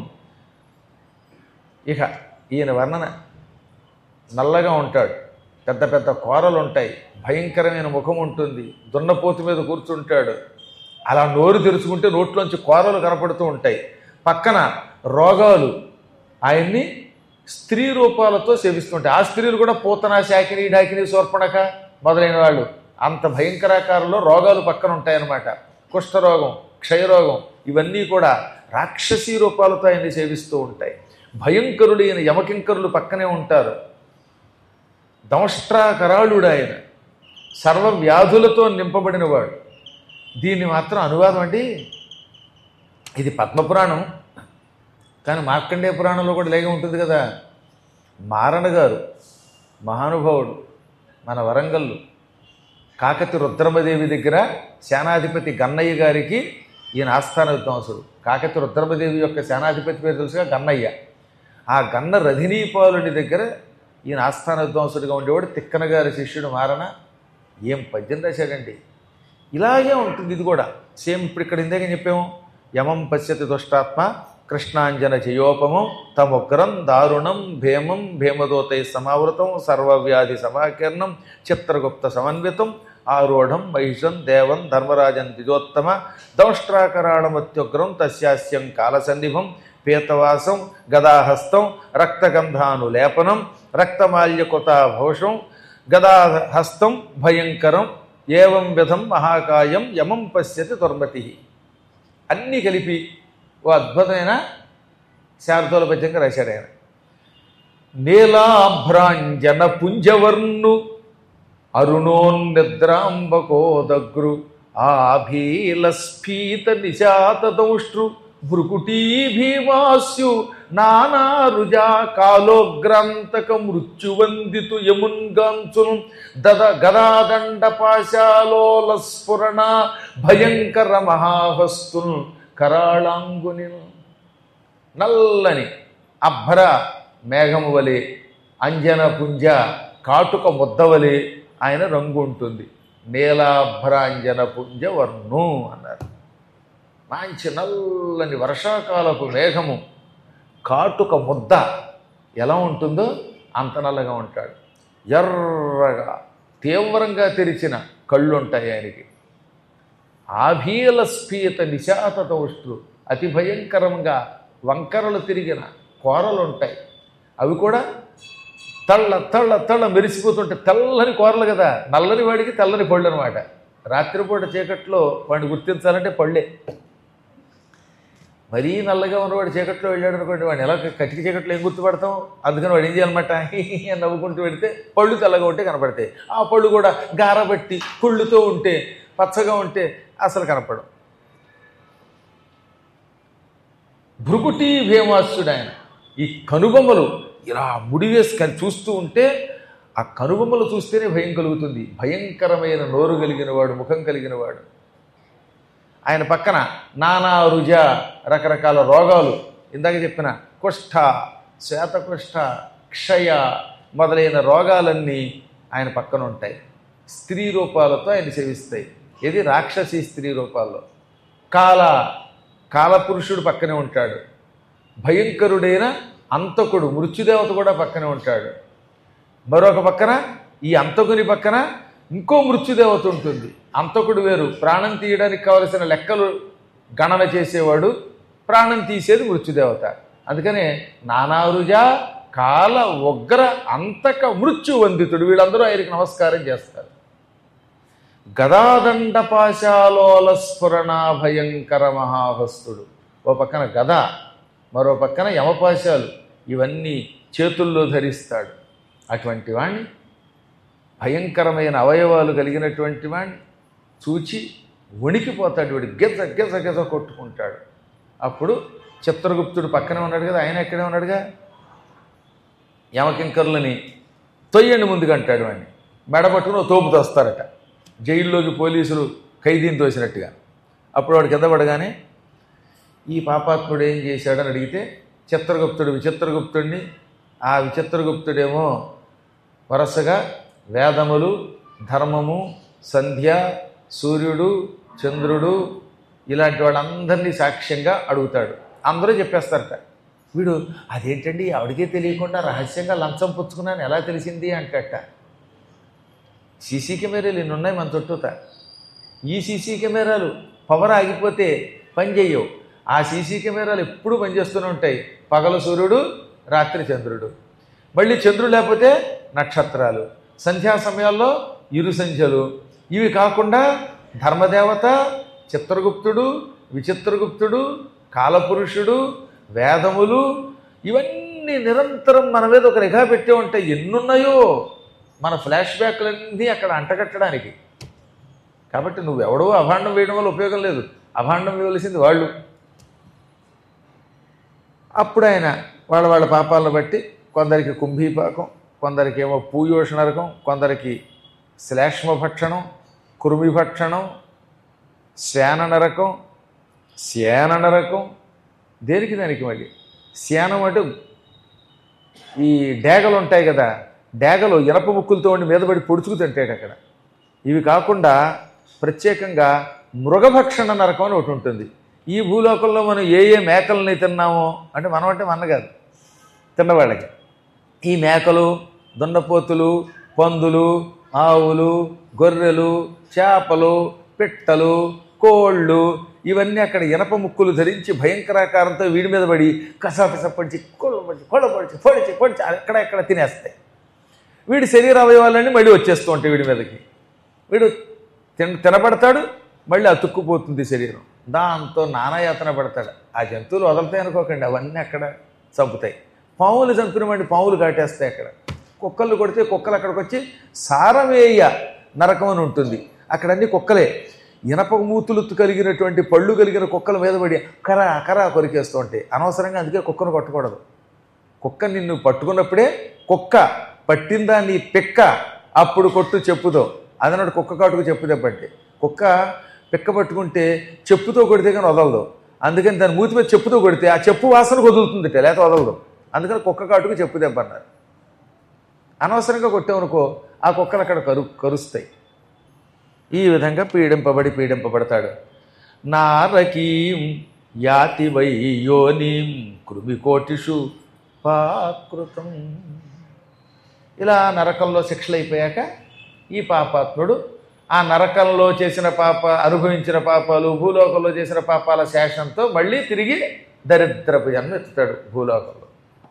ఇక ఈయన వర్ణన నల్లగా ఉంటాడు పెద్ద పెద్ద కోరలు ఉంటాయి భయంకరమైన ముఖం ఉంటుంది దున్నపోతు మీద కూర్చుంటాడు అలా నోరు తెరుచుకుంటే నోట్లోంచి కోరలు కనపడుతూ ఉంటాయి పక్కన రోగాలు ఆయన్ని స్త్రీ రూపాలతో సేవిస్తుంటాయి ఆ స్త్రీలు కూడా పూతన శాకిని డాకిని శూర్పణక మొదలైన వాళ్ళు అంత భయంకరాకారంలో రోగాలు పక్కన ఉంటాయన్నమాట కుష్ఠరోగం క్షయరోగం ఇవన్నీ కూడా రాక్షసీ రూపాలతో ఆయన్ని సేవిస్తూ ఉంటాయి భయంకరుడైన యమకింకరులు పక్కనే ఉంటారు దంష్ట్రాకరాళుడు ఆయన సర్వ వ్యాధులతో నింపబడినవాడు దీన్ని మాత్రం అనువాదం అండి ఇది పద్మపురాణం కానీ మార్కండేయ పురాణంలో కూడా లేక ఉంటుంది కదా మారణ గారు మహానుభావుడు మన వరంగల్లు కాకతి రుద్రమదేవి దగ్గర సేనాధిపతి గన్నయ్య గారికి ఈయన ఆస్థాన విద్వాంసుడు కాకతి రుద్రమదేవి యొక్క సేనాధిపతి పేరు తెలుసుగా గన్నయ్య ఆ గన్న రధినీపాలుడి దగ్గర ఈయన ఆస్థాన విద్వాంసుడిగా ఉండేవాడు తిక్కన గారి శిష్యుడు మారణ ఏం పద్యం రాశాడండి ఇలాగే ఉంటుంది ఇది కూడా సేమ్ ఇప్పుడు ఇక్కడ ఇందాక చెప్పాము యమం పశ్యతి దుష్టాత్మ కృష్ణాంజన చయోపమం తముగ్రం దారుణం భేమం భేమదోతై సమావృతం సర్వవ్యాధి సమాకీర్ణం చిత్రగుప్త సమన్వితం ఆరూఢం మహిషం దేవం ధర్మరాజన్ ద్విజోత్తమ దౌష్ట్రాకరాళమత్యుగ్రం తస్యాస్యం కాలసన్నిభం పీతవాసం గదాహస్తం రక్తగంధానులేపనం రక్తమాల్యకృతాభూషం గదాహస్తం భయంకరం ఏవం విధం మహాకాయం యమం పశ్యతి దుర్మతి అన్నీ కలిపి ఓ అద్భుతమైన శారదోల పద్యంగా రాశాడు ఆయన నీలాభ్రాంజన పుంజవర్ణు అరుణోన్నిద్రాంబకోదగ్రు ఆభీలస్ఫీత నిశాత దౌష్ట్రు భృకుటీ భీమాస్యు నానారుజా కాలోగ్రాంతక మృత్యువందితు యమున్గాంచును దద గదాదండ పాశాలోల స్ఫురణ భయంకర మహాహస్తును కరాళాంగుని నల్లని అభ్ర మేఘము వలె అంజన పుంజ కాటుక ముద్దవలే ఆయన రంగు ఉంటుంది నీలాభ్రాంజన పుంజవర్ణు అన్నారు మంచి నల్లని వర్షాకాలపు మేఘము కాటుక ముద్ద ఎలా ఉంటుందో అంత నల్లగా ఉంటాడు ఎర్రగా తీవ్రంగా తెరిచిన కళ్ళు ఉంటాయి ఆయనకి ఆభీల స్ఫీత నిశాతత ఉష్టు అతి భయంకరంగా వంకరలు తిరిగిన కోరలు ఉంటాయి అవి కూడా తళ్ళ తళ్ళ తళ్ళ మెరిసిపోతుంటే తెల్లని కూరలు కదా నల్లని వాడికి తెల్లని పళ్ళు అనమాట రాత్రిపూట చీకట్లో వాడిని గుర్తించాలంటే పళ్ళే మరీ నల్లగా ఉన్నవాడు చీకట్లో వెళ్ళాడు అనుకోండి వాడిని ఎలా కటిక చీకట్లో ఏం గుర్తుపడతాం అందుకని వాడు ఏం చేయాలన్నమాట అని నవ్వుకుంటూ వెళితే పళ్ళు తెల్లగా ఉంటే కనపడతాయి ఆ పళ్ళు కూడా గారబట్టి కుళ్ళుతో ఉంటే పచ్చగా ఉంటే అసలు కనపడం భృగుటి భీమాసుడు ఆయన ఈ కనుబొమ్మలు ఇలా ముడివేసి కని చూస్తూ ఉంటే ఆ కనుబొమ్మలు చూస్తేనే భయం కలుగుతుంది భయంకరమైన నోరు కలిగిన వాడు ముఖం కలిగిన వాడు ఆయన పక్కన నానా రుజ రకరకాల రోగాలు ఇందాక చెప్పిన కుష్ఠ శ్వేతకుష్ఠ క్షయ మొదలైన రోగాలన్నీ ఆయన పక్కన ఉంటాయి స్త్రీ రూపాలతో ఆయన సేవిస్తాయి ఇది రాక్షసి స్త్రీ రూపాల్లో కాల కాలపురుషుడు పక్కనే ఉంటాడు భయంకరుడైన అంతకుడు మృత్యుదేవత కూడా పక్కనే ఉంటాడు మరొక పక్కన ఈ అంతకుని పక్కన ఇంకో మృత్యుదేవత ఉంటుంది అంతకుడు వేరు ప్రాణం తీయడానికి కావలసిన లెక్కలు గణన చేసేవాడు ప్రాణం తీసేది మృత్యుదేవత అందుకనే నానారుజ కాల ఉగ్ర అంతక మృత్యు వందితుడు వీళ్ళందరూ ఆయనకి నమస్కారం చేస్తారు గదాదండ పాశాలోల స్ఫురణ భయంకర మహాహస్తుడు ఓ పక్కన గద మరో పక్కన యమపాశాలు ఇవన్నీ చేతుల్లో ధరిస్తాడు అటువంటి వాణ్ణి భయంకరమైన అవయవాలు కలిగినటువంటి వాణ్ణి చూచి వణికిపోతాడు వీడు గిజ గిజ గిజ కొట్టుకుంటాడు అప్పుడు చిత్రగుప్తుడు పక్కనే ఉన్నాడు కదా ఆయన ఎక్కడే ఉన్నాడుగా యమకింకర్లని తొయ్యండి ముందుకు అంటాడు వాడిని మెడపట్టుకుని ఓ తోపు తోస్తారట జైల్లోకి పోలీసులు ఖైదీని తోసినట్టుగా అప్పుడు వాడు కింద పడగానే ఈ పాపాత్ముడు ఏం చేశాడని అడిగితే చిత్రగుప్తుడు విచిత్రగుప్తుడిని ఆ విచిత్రగుప్తుడేమో వరుసగా వేదములు ధర్మము సంధ్య సూర్యుడు చంద్రుడు ఇలాంటి వాళ్ళందరినీ సాక్ష్యంగా అడుగుతాడు అందరూ చెప్పేస్తారట వీడు అదేంటండి ఆవిడకే తెలియకుండా రహస్యంగా లంచం పుచ్చుకున్నాను ఎలా తెలిసింది అంటట సీసీ కెమెరాలు ఇన్ని ఉన్నాయి మన చుట్టూత ఈ సీసీ కెమెరాలు పవర్ ఆగిపోతే పని చేయవు ఆ సీసీ కెమెరాలు ఎప్పుడూ పనిచేస్తూనే ఉంటాయి పగలు సూర్యుడు రాత్రి చంద్రుడు మళ్ళీ చంద్రుడు లేకపోతే నక్షత్రాలు సంధ్యా సమయాల్లో ఇరు సంధ్యలు ఇవి కాకుండా ధర్మదేవత చిత్రగుప్తుడు విచిత్రగుప్తుడు కాలపురుషుడు వేదములు ఇవన్నీ నిరంతరం మన మీద ఒక నిఘా పెట్టే ఉంటాయి ఎన్నున్నాయో మన ఫ్లాష్ బ్యాక్లన్నీ అక్కడ అంటగట్టడానికి కాబట్టి నువ్వెవడో అభాండం వేయడం వల్ల ఉపయోగం లేదు అభాండం వేయవలసింది వాళ్ళు అప్పుడు ఆయన వాళ్ళ వాళ్ళ పాపాలను బట్టి కొందరికి కుంభీపాకం కొందరికి ఏమో పూయోష నరకం కొందరికి శ్లేష్మ భక్షణం కురుమి భక్షణం శ్యాన నరకం శ్యాన నరకం దేనికి దానికి మళ్ళీ శ్యానం అంటే ఈ డేగలు ఉంటాయి కదా డేగలు ఇనప ముక్కులతో ఉండి మీద పడి పొడుచుకు తింటాడు అక్కడ ఇవి కాకుండా ప్రత్యేకంగా మృగభక్షణ నరకం అని ఒకటి ఉంటుంది ఈ భూలోకంలో మనం ఏ ఏ మేకల్ని తిన్నామో అంటే మనం అంటే మన కాదు తిన్నవాళ్ళకి ఈ మేకలు దున్నపోతులు పందులు ఆవులు గొర్రెలు చేపలు పిట్టలు కోళ్ళు ఇవన్నీ అక్కడ ఇనప ముక్కులు ధరించి భయంకరాకారంతో వీడి మీద పడి కసాపిస పొడిచి కొళ్ళు పొడిచి కొళ్ళ పొడిచి పొడిచి పొడిచి అక్కడ ఎక్కడ తినేస్తాయి వీడి శరీర అవయవాలన్నీ మళ్ళీ వచ్చేస్తూ ఉంటాయి వీడి మీదకి వీడు తిన తినబడతాడు మళ్ళీ అతుక్కుపోతుంది శరీరం దాంతో నానాయాతన పడతాడు ఆ జంతువులు వదలతాయి అనుకోకండి అవన్నీ అక్కడ చంపుతాయి పాములు చంపినవండి పాములు కాటేస్తాయి అక్కడ కుక్కలు కొడితే కుక్కలు అక్కడికి వచ్చి సారవేయ నరకం అని ఉంటుంది అక్కడ అన్ని కుక్కలే ఇనప మూతులు కలిగినటువంటి పళ్ళు కలిగిన కుక్కల మీద పడి కరా కరా కొరికేస్తూ ఉంటాయి అనవసరంగా అందుకే కుక్కను కొట్టకూడదు కుక్క నిన్ను పట్టుకున్నప్పుడే కుక్క పట్టిందా నీ పిక్క అప్పుడు కొట్టు చెప్పుతో అదనట్టు కుక్క కాటుకు చెప్పు దెబ్బంటే కుక్క పిక్క పట్టుకుంటే చెప్పుతో కొడితే కానీ వదలదు అందుకని దాని మూతి మీద చెప్పుతో కొడితే ఆ చెప్పు వాసనకు వదులుతుంది లేకపోతే వదలదు అందుకని కుక్క కాటుకు చెప్పు దెబ్బ అన్నారు అనవసరంగా కొట్టామనుకో ఆ కుక్కలు అక్కడ కరు కరుస్తాయి ఈ విధంగా పీడింపబడి పీడింపబడతాడు నారకీం యాతి వై యోనీం కృమికోటిషు పాకృతం ఇలా నరకంలో శిక్షలు అయిపోయాక ఈ పాపాత్ముడు ఆ నరకంలో చేసిన పాప అనుభవించిన పాపాలు భూలోకంలో చేసిన పాపాల శేషంతో మళ్ళీ తిరిగి దరిద్రపు జన్మ ఎత్తుతాడు భూలోకంలో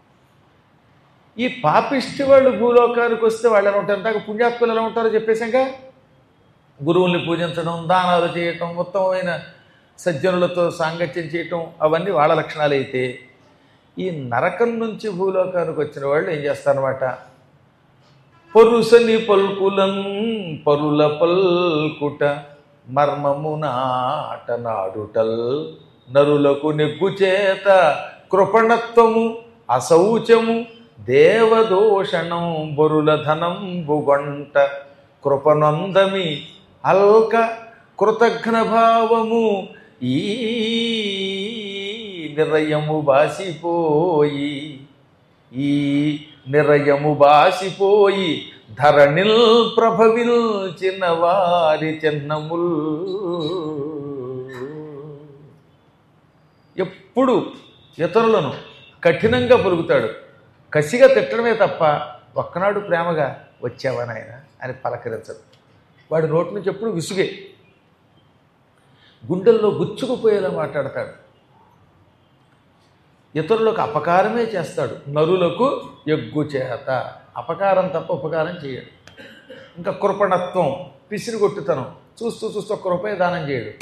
ఈ పాపిష్టి వాళ్ళు భూలోకానికి వస్తే వాళ్ళు ఎలా ఉంటారు ఇందాక పుణ్యాత్ములు ఎలా ఉంటారో చెప్పేశాక గురువుల్ని పూజించడం దానాలు చేయటం ఉత్తమమైన సజ్జనులతో సాంగత్యం చేయటం అవన్నీ వాళ్ళ లక్షణాలు అయితే ఈ నరకం నుంచి భూలోకానికి వచ్చిన వాళ్ళు ఏం చేస్తారన్నమాట పొరుసని పల్కులం పరుల పల్కుట మర్మము నాట నాడుటల్ నరులకు నెగ్గు చేత కృపణత్వము అశౌచము దేవదోషణం బొరుల ధనం బుగొంట కృపనందమి అల్క కృతఘ్న భావము ఈ నిరయము బాసిపోయి ఈ నిరయము బాసిపోయి ధరణిల్ ప్రభవిల్ చిన్నవారి చిన్నముల్ ఎప్పుడు ఇతరులను కఠినంగా పలుకుతాడు కసిగా తిట్టడమే తప్ప ఒక్కనాడు ప్రేమగా వచ్చావా నాయన అని పలకరించడు వాడి నోటి నుంచి ఎప్పుడు విసుగే గుండెల్లో గుచ్చుకుపోయేలా మాట్లాడతాడు ఇతరులకు అపకారమే చేస్తాడు నరులకు ఎగ్గు చేత అపకారం తప్ప ఉపకారం చేయడు ఇంకా కృపణత్వం పిసిరిగొట్టుతనం చూస్తూ చూస్తూ ఒక్క రూపాయి దానం చేయడు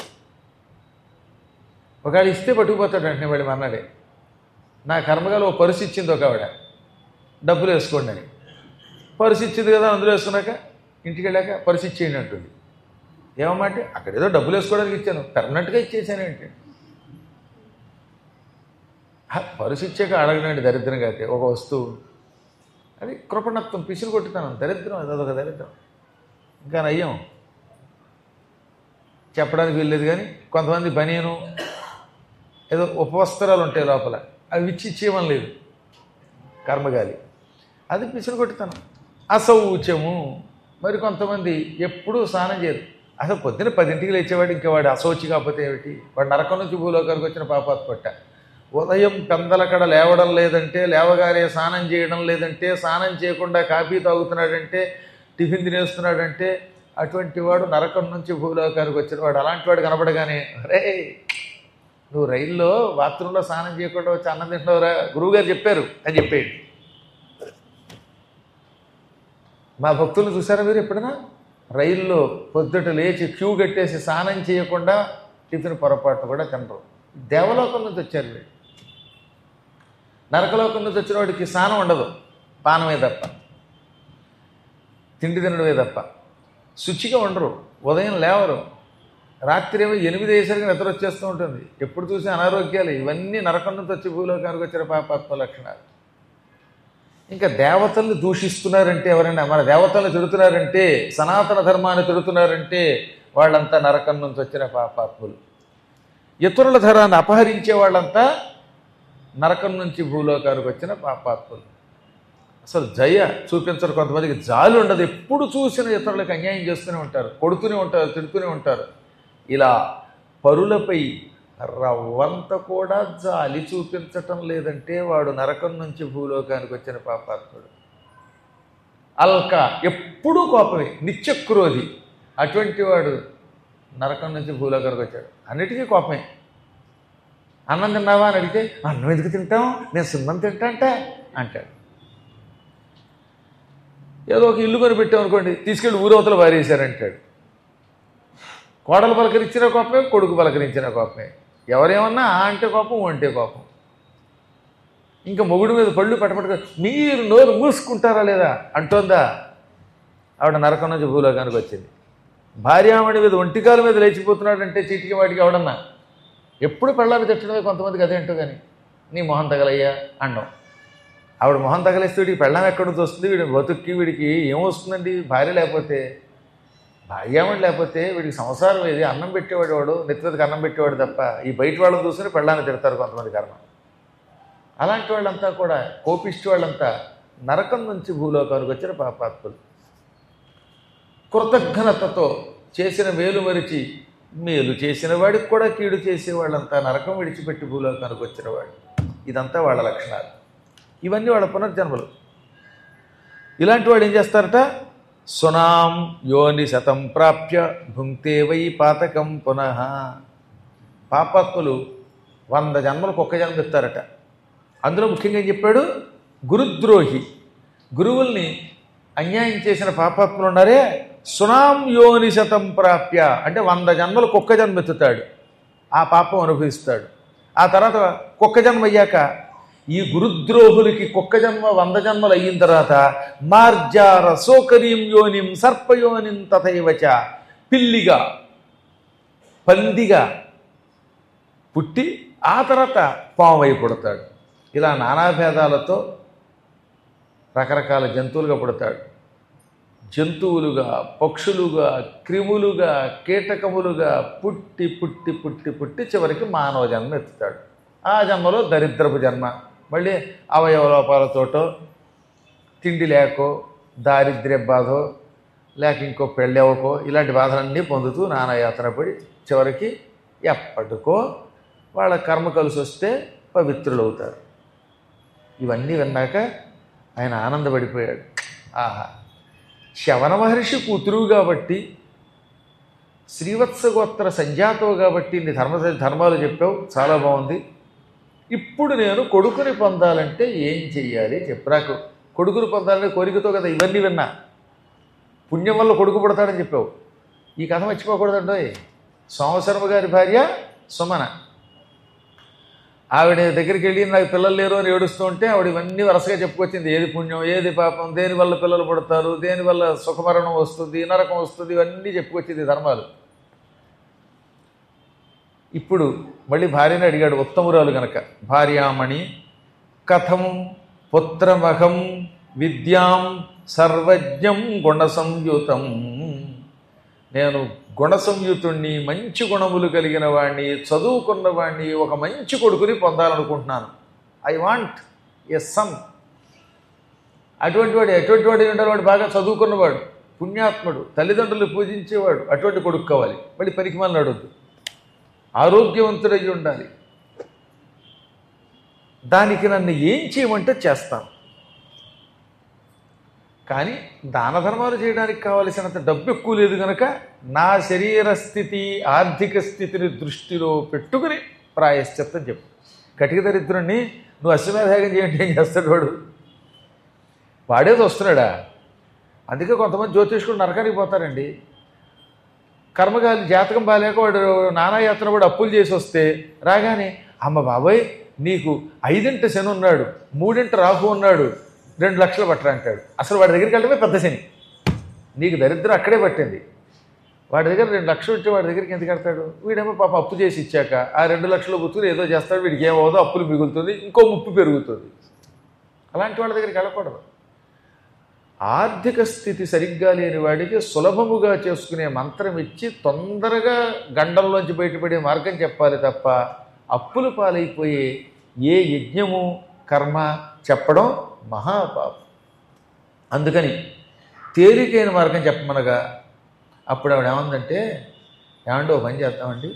ఒకవేళ ఇస్తే పట్టుకుపోతాడు వెంటనే వాడి మన్నాడే నా కర్మగాలు ఓ పరుసు ఇచ్చింది ఒక ఆవిడ డబ్బులు వేసుకోండి అని పరుసు ఇచ్చింది కదా అందులో వేసుకున్నాక ఇంటికి వెళ్ళాక పరుసు ఇచ్చేయండి అంటుంది ఏమన్నమాట అక్కడ ఏదో డబ్బులు వేసుకోవడానికి ఇచ్చాను పెర్మనెంట్గా ఇచ్చేసాను ఏంటి హ, పరుసు ఇచ్చాక అడగనండి దరిద్రంగా అయితే ఒక వస్తువు అది కృపణత్వం పిసులు కొట్టుతాను దరిద్రం అది అదొక దరిద్రం ఇంకా నయ్యం చెప్పడానికి వీల్లేదు కానీ కొంతమంది బనీను ఏదో ఉపవస్త్రాలు ఉంటాయి లోపల అవి ఇచ్చి ఇచ్చేయమని లేదు కర్మగాలి అది పిసులు కొట్టుతాను అసౌచము మరి కొంతమంది ఎప్పుడూ స్నానం చేయరు అసలు పొద్దున్న పదింటికి లేచేవాడు ఇంకా వాడు అసౌచి కాకపోతే ఏమిటి వాడు నరకం నుంచి భూలోకానికి వచ్చిన పాపాత్ పట్ట ఉదయం పెందలకడ లేవడం లేదంటే లేవగానే స్నానం చేయడం లేదంటే స్నానం చేయకుండా కాఫీ తాగుతున్నాడంటే టిఫిన్ తినేస్తున్నాడంటే అటువంటి వాడు నరకం నుంచి భూలోకానికి వచ్చిన వాడు అలాంటి వాడు కనపడగానే అరే నువ్వు రైల్లో బాత్రూంలో స్నానం చేయకుండా వచ్చి అన్నం తింటున్నావురా గురువుగారు చెప్పారు అని చెప్పేయండి మా భక్తులు చూసారా మీరు ఎప్పుడైనా రైల్లో పొద్దుట లేచి క్యూ కట్టేసి స్నానం చేయకుండా టిఫిన్ పొరపాటు కూడా తినరు దేవలోకం నుంచి వచ్చారు వీళ్ళు నరకలోకం నుంచి వచ్చిన వాడికి స్నానం ఉండదు పానమే తప్ప తిండి తినడమే తప్ప శుచిగా ఉండరు ఉదయం లేవరు రాత్రి ఏమో ఎనిమిది అయ్యేసరికి నిద్ర వచ్చేస్తూ ఉంటుంది ఎప్పుడు చూసి అనారోగ్యాలు ఇవన్నీ నరకం నుంచి వచ్చి భూలోకానికి వచ్చిన పాపాత్మ లక్షణాలు ఇంకా దేవతల్ని దూషిస్తున్నారంటే ఎవరైనా మన దేవతల్ని తిడుతున్నారంటే సనాతన ధర్మాన్ని తిడుతున్నారంటే వాళ్ళంతా నరకం నుంచి వచ్చిన పాపాత్ములు ఇతరుల ధరాన్ని అపహరించే వాళ్ళంతా నరకం నుంచి భూలోకానికి వచ్చిన పాపాత్ములు అసలు జయ చూపించరు కొంతమందికి జాలి ఉండదు ఎప్పుడు చూసిన ఇతరులకు అన్యాయం చేస్తూనే ఉంటారు కొడుతూనే ఉంటారు తిడుతూనే ఉంటారు ఇలా పరులపై రవ్వంత కూడా జాలి చూపించటం లేదంటే వాడు నరకం నుంచి భూలోకానికి వచ్చిన పాపాత్ముడు అల్క ఎప్పుడూ కోపమే నిత్యక్రోధి అటువంటి వాడు నరకం నుంచి భూలోకానికి వచ్చాడు అన్నిటికీ కోపమే అన్నం తిన్నావా అని అడిగితే అన్నం ఎందుకు తింటాం నేను సున్నం తింటా అంట అంటాడు ఏదో ఒక ఇల్లు కొని పెట్టాం అనుకోండి తీసుకెళ్ళి ఊరవతల వారేశారంటాడు కోడలు పలకరించిన కోపమే కొడుకు పలకరించిన కోపమే ఎవరేమన్నా ఆ అంటే కోపం ఊ అంటే కోపం ఇంకా మొగుడు మీద పళ్ళు పట్టపట్టుగా మీరు నోరు మూసుకుంటారా లేదా అంటోందా ఆవిడ నరకం నుంచి భూలోకానికి వచ్చింది భార్యామణి మీద ఒంటికాల మీద లేచిపోతున్నాడంటే చీటికి వాటికి ఎవడన్నా ఎప్పుడు పెళ్ళాన్ని తిట్టడమే కొంతమందికి అదే అంటూ కానీ నీ మొహం తగలయ్యా అండం ఆవిడ మొహం తగలేస్తే వీడికి పెళ్ళం ఎక్కడి నుంచి వస్తుంది వీడి బతుక్కి వీడికి ఏమొస్తుందండి భార్య లేకపోతే భార్యామణి లేకపోతే వీడికి సంసారం ఏది అన్నం పెట్టేవాడు వాడు నెత్తికి అన్నం పెట్టేవాడు తప్ప ఈ బయట వాళ్ళని చూసుకుని పెళ్ళాన్ని తిడతారు కొంతమంది కర్మ అలాంటి వాళ్ళంతా కూడా కోపిష్టి వాళ్ళంతా నరకం నుంచి భూలోకానికి వచ్చిన పాపాత్ములు కృతజ్ఞతతో చేసిన మేలు మరిచి మేలు చేసిన వాడికి కూడా కీడు చేసేవాళ్ళంతా నరకం విడిచిపెట్టి భూలోకానికి వచ్చినవాడు ఇదంతా వాళ్ళ లక్షణాలు ఇవన్నీ వాళ్ళ పునర్జన్మలు ఇలాంటి వాడు ఏం చేస్తారట సునాం యోని శతం ప్రాప్య భుంక్తే వై పాతకం పునః పాపాత్ములు వంద జన్మలకు ఒక్క జన్మ ఇస్తారట అందులో ముఖ్యంగా ఏం చెప్పాడు గురుద్రోహి గురువుల్ని అన్యాయం చేసిన పాపాత్ములు ఉన్నారే సునాం యోని శతం ప్రాప్య అంటే వంద జన్మలకు ఒక్క జన్మ ఎత్తుతాడు ఆ పాపం అనుభవిస్తాడు ఆ తర్వాత కుక్క జన్మ అయ్యాక ఈ గురుద్రోహులకి కుక్క జన్మ వంద జన్మలు అయిన తర్వాత మార్జార సోకరీం యోనిం సర్పయోనిం తథైవచ పిల్లిగా పందిగా పుట్టి ఆ తర్వాత పామై పుడతాడు ఇలా నానాభేదాలతో రకరకాల జంతువులుగా పుడతాడు జంతువులుగా పక్షులుగా క్రిములుగా కీటకములుగా పుట్టి పుట్టి పుట్టి పుట్టి చివరికి మానవ జన్మ ఎత్తుతాడు ఆ జన్మలో దరిద్రపు జన్మ మళ్ళీ అవయవ లోపాలతోటో తిండి లేకో దారిద్ర్య బాధో లేక ఇంకో పెళ్ళెవకో ఇలాంటి బాధలన్నీ పొందుతూ నానాయాతన పడి చివరికి ఎప్పటికో వాళ్ళ కర్మ కలిసి వస్తే పవిత్రులు అవుతారు ఇవన్నీ విన్నాక ఆయన ఆనందపడిపోయాడు ఆహా శవన మహర్షి కూతురు కాబట్టి శ్రీవత్సగోత్ర సంజాతవు కాబట్టి నీ ధర్మ ధర్మాలు చెప్పావు చాలా బాగుంది ఇప్పుడు నేను కొడుకుని పొందాలంటే ఏం చెయ్యాలి చెప్పరాకు కొడుకుని పొందాలనే కోరికతో కదా ఇవన్నీ విన్నా పుణ్యం వల్ల కొడుకు పుడతాడని చెప్పావు ఈ కథ మర్చిపోకూడదండోయ్ సోమశర్మ గారి భార్య సుమన ఆవిడ దగ్గరికి వెళ్ళి నాకు పిల్లలు లేరు అని ఏడుస్తూ ఉంటే ఆవిడ ఇవన్నీ వరుసగా చెప్పుకొచ్చింది ఏది పుణ్యం ఏది పాపం దేని వల్ల పిల్లలు పుడతారు దేని వల్ల సుఖమరణం వస్తుంది నరకం వస్తుంది ఇవన్నీ చెప్పుకొచ్చింది ధర్మాలు ఇప్పుడు మళ్ళీ భార్యని అడిగాడు ఉత్తమురాలు గనక భార్యామణి కథం పుత్రమహం విద్యాం సర్వజ్ఞం గుణ సంయుతం నేను గుణ సంయుతుణ్ణి మంచి గుణములు కలిగిన వాడిని చదువుకున్న వాడిని ఒక మంచి కొడుకుని పొందాలనుకుంటున్నాను ఐ వాంట్ ఎ సన్ అటువంటి వాడు ఎటువంటి వాడు అయి ఉండాలి వాడు బాగా చదువుకున్నవాడు పుణ్యాత్ముడు తల్లిదండ్రులు పూజించేవాడు అటువంటి కొడుకు కావాలి మళ్ళీ పనికి మళ్ళీ అడొద్దు ఆరోగ్యవంతుడై ఉండాలి దానికి నన్ను ఏం చేయమంటే చేస్తాను కానీ దాన ధర్మాలు చేయడానికి కావలసినంత డబ్బు ఎక్కువ లేదు కనుక నా శరీర స్థితి ఆర్థిక స్థితిని దృష్టిలో పెట్టుకుని ప్రాయశ్చిత్తం చెప్పు కటిక దరిద్రుణ్ణి నువ్వు అశ్వమేధాగం చేయండి ఏం చేస్తాడు వాడు వాడేది వస్తున్నాడా అందుకే కొంతమంది జ్యోతిష్కుడు నరకానికి పోతారండి కర్మగాలి జాతకం బాగాలేక వాడు నానాయాత్ర వాడు అప్పులు చేసి వస్తే రాగానే అమ్మ బాబాయ్ నీకు ఐదింట శని ఉన్నాడు మూడింట రాహు ఉన్నాడు రెండు లక్షలు పట్టరా అంటాడు అసలు వాడి దగ్గరికి వెళ్ళడమే పెద్ద శని నీకు దరిద్రం అక్కడే పట్టింది వాడి దగ్గర రెండు లక్షలు ఉంటే వాడి దగ్గరికి ఎందుకు కడతాడు వీడేమో పాప అప్పు చేసి ఇచ్చాక ఆ రెండు లక్షలు బతుకుని ఏదో చేస్తాడు వీడికి ఏమవుదో అప్పులు మిగులుతుంది ఇంకో ముప్పు పెరుగుతుంది అలాంటి వాళ్ళ దగ్గరికి వెళ్ళకూడదు ఆర్థిక స్థితి సరిగ్గా లేని వాడికి సులభముగా చేసుకునే మంత్రం ఇచ్చి తొందరగా గండంలోంచి బయటపడే మార్గం చెప్పాలి తప్ప అప్పులు పాలైపోయే ఏ యజ్ఞము కర్మ చెప్పడం మహాపాపం అందుకని తేలికైన మార్గం చెప్పమనగా అప్పుడు ఆవిడ ఏమందంటే ఏమండి ఓ పని చేద్దామండి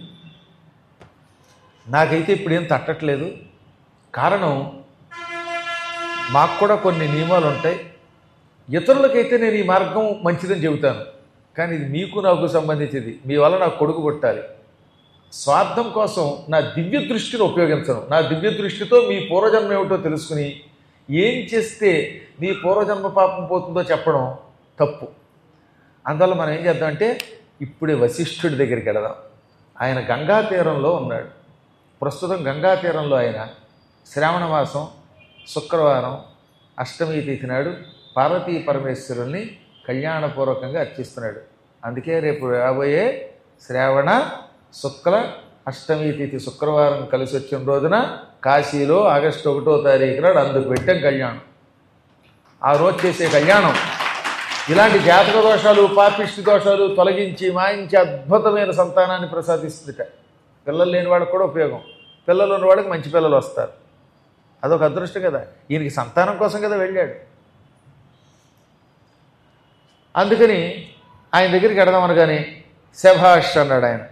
నాకైతే ఇప్పుడు ఏం తట్టట్లేదు కారణం మాకు కూడా కొన్ని నియమాలు ఉంటాయి ఇతరులకైతే నేను ఈ మార్గం మంచిదని చెబుతాను కానీ ఇది మీకు నాకు సంబంధించింది మీ వల్ల నాకు కొడుకు పుట్టాలి స్వార్థం కోసం నా దివ్య దృష్టిని ఉపయోగించను నా దివ్య దృష్టితో మీ పూర్వజన్మ ఏమిటో తెలుసుకుని ఏం చేస్తే నీ పూర్వజన్మ పాపం పోతుందో చెప్పడం తప్పు అందువల్ల మనం ఏం చేద్దామంటే ఇప్పుడే వశిష్ఠుడి దగ్గరికి వెళదాం ఆయన గంగా తీరంలో ఉన్నాడు ప్రస్తుతం గంగా తీరంలో ఆయన శ్రావణ మాసం శుక్రవారం అష్టమి తిథి నాడు పార్వతీ పరమేశ్వరుల్ని కళ్యాణపూర్వకంగా అర్చిస్తున్నాడు అందుకే రేపు రాబోయే శ్రావణ శుక్ల అష్టమి తిథి శుక్రవారం కలిసి వచ్చిన రోజున కాశీలో ఆగస్టు ఒకటో తారీఖు నాడు అందుకు పెట్టాం కళ్యాణం ఆ రోజు చేసే కళ్యాణం ఇలాంటి జాతక దోషాలు పాపిష్టి దోషాలు తొలగించి మాయించి అద్భుతమైన సంతానాన్ని ప్రసాదిస్తుందిట పిల్లలు లేని వాళ్ళకి కూడా ఉపయోగం పిల్లలు ఉన్న వాళ్ళకి మంచి పిల్లలు వస్తారు అదొక అదృష్టం కదా ఈయనకి సంతానం కోసం కదా వెళ్ళాడు అందుకని ఆయన దగ్గరికి వెడదాం అనగానే శభాష్ అన్నాడు ఆయన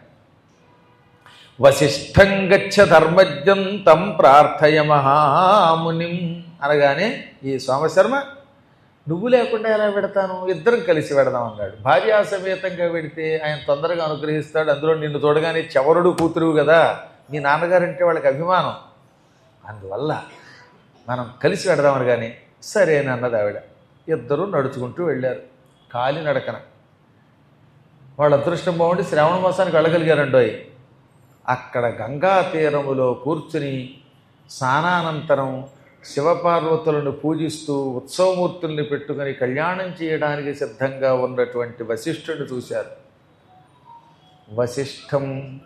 వశిష్ఠం గచ్చ ధర్మజ్ఞం తం ప్రార్థయ మహామునిం అనగానే ఈ సోమశర్మ నువ్వు లేకుండా ఎలా పెడతాను ఇద్దరం కలిసి పెడదాం అన్నాడు భార్యా సమేతంగా పెడితే ఆయన తొందరగా అనుగ్రహిస్తాడు అందులో నిన్ను చూడగానే చవరుడు కూతురు కదా మీ నాన్నగారంటే వాళ్ళకి అభిమానం అందువల్ల మనం కలిసి పెడదామని కానీ సరే అని అన్నది ఆవిడ ఇద్దరూ నడుచుకుంటూ వెళ్ళారు కాలి నడకన వాళ్ళ అదృష్టం బాగుండి శ్రావణ మాసానికి వెళ్ళగలిగారండోయ్ అక్కడ గంగా తీరములో కూర్చుని స్నానానంతరం శివపార్వతులను పూజిస్తూ ఉత్సవమూర్తుల్ని పెట్టుకుని కళ్యాణం చేయడానికి సిద్ధంగా ఉన్నటువంటి వశిష్ఠుని చూశారు వశిష్ఠం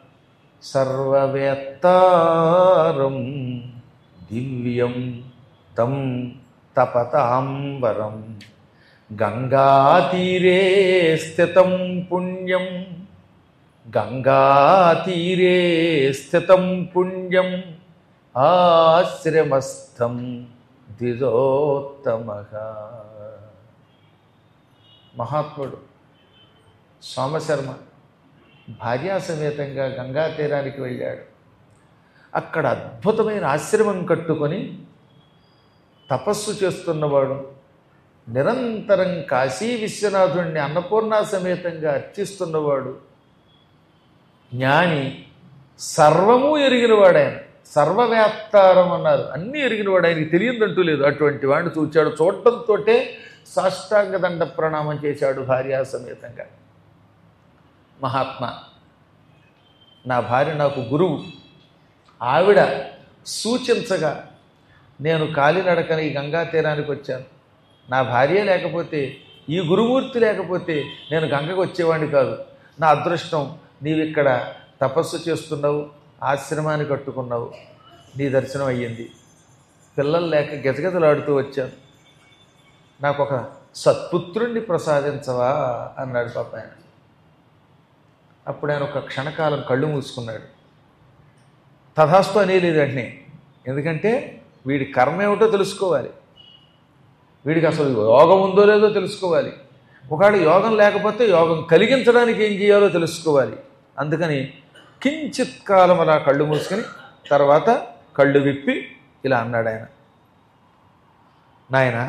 సర్వవేత్తారం దివ్యం తం తపతాంబరం గంగాతీరే స్థితం పుణ్యం గంగాతీరే స్థితం పుణ్యం ఆశ్రమస్థం ద్విజోత్తమ మహాత్ముడు సోమశర్మ భార్యా సమేతంగా గంగా తీరానికి వెళ్ళాడు అక్కడ అద్భుతమైన ఆశ్రమం కట్టుకొని తపస్సు చేస్తున్నవాడు నిరంతరం కాశీ విశ్వనాథుణ్ణి అన్నపూర్ణ సమేతంగా అర్చిస్తున్నవాడు జ్ఞాని సర్వము ఎరిగినవాడు ఆయన సర్వవ్యాప్తారం అన్నారు అన్నీ ఎరిగినవాడు ఆయనకి తెలియదంటూ లేదు అటువంటి వాడిని చూచాడు చూడటంతో సాష్టాంగ దండ ప్రణామం చేశాడు భార్యా సమేతంగా మహాత్మా నా భార్య నాకు గురువు ఆవిడ సూచించగా నేను కాలినడకన ఈ గంగా తీరానికి వచ్చాను నా భార్య లేకపోతే ఈ గురుమూర్తి లేకపోతే నేను గంగకు వచ్చేవాడిని కాదు నా అదృష్టం నీవిక్కడ తపస్సు చేస్తున్నావు ఆశ్రమాన్ని కట్టుకున్నావు నీ దర్శనం అయ్యింది పిల్లలు లేక గజగజలాడుతూ వచ్చాను నాకు ఒక సత్పుత్రుణ్ణి ప్రసాదించవా అన్నాడు పాప ఆయన అప్పుడు ఆయన ఒక క్షణకాలం కళ్ళు మూసుకున్నాడు తథాస్తు అనేలేదు వెంటనే ఎందుకంటే వీడి కర్మ ఏమిటో తెలుసుకోవాలి వీడికి అసలు యోగం ఉందో లేదో తెలుసుకోవాలి ఒకవేళ యోగం లేకపోతే యోగం కలిగించడానికి ఏం చేయాలో తెలుసుకోవాలి అందుకని కించిత్ కాలం అలా కళ్ళు మూసుకొని తర్వాత కళ్ళు విప్పి ఇలా అన్నాడు ఆయన నాయన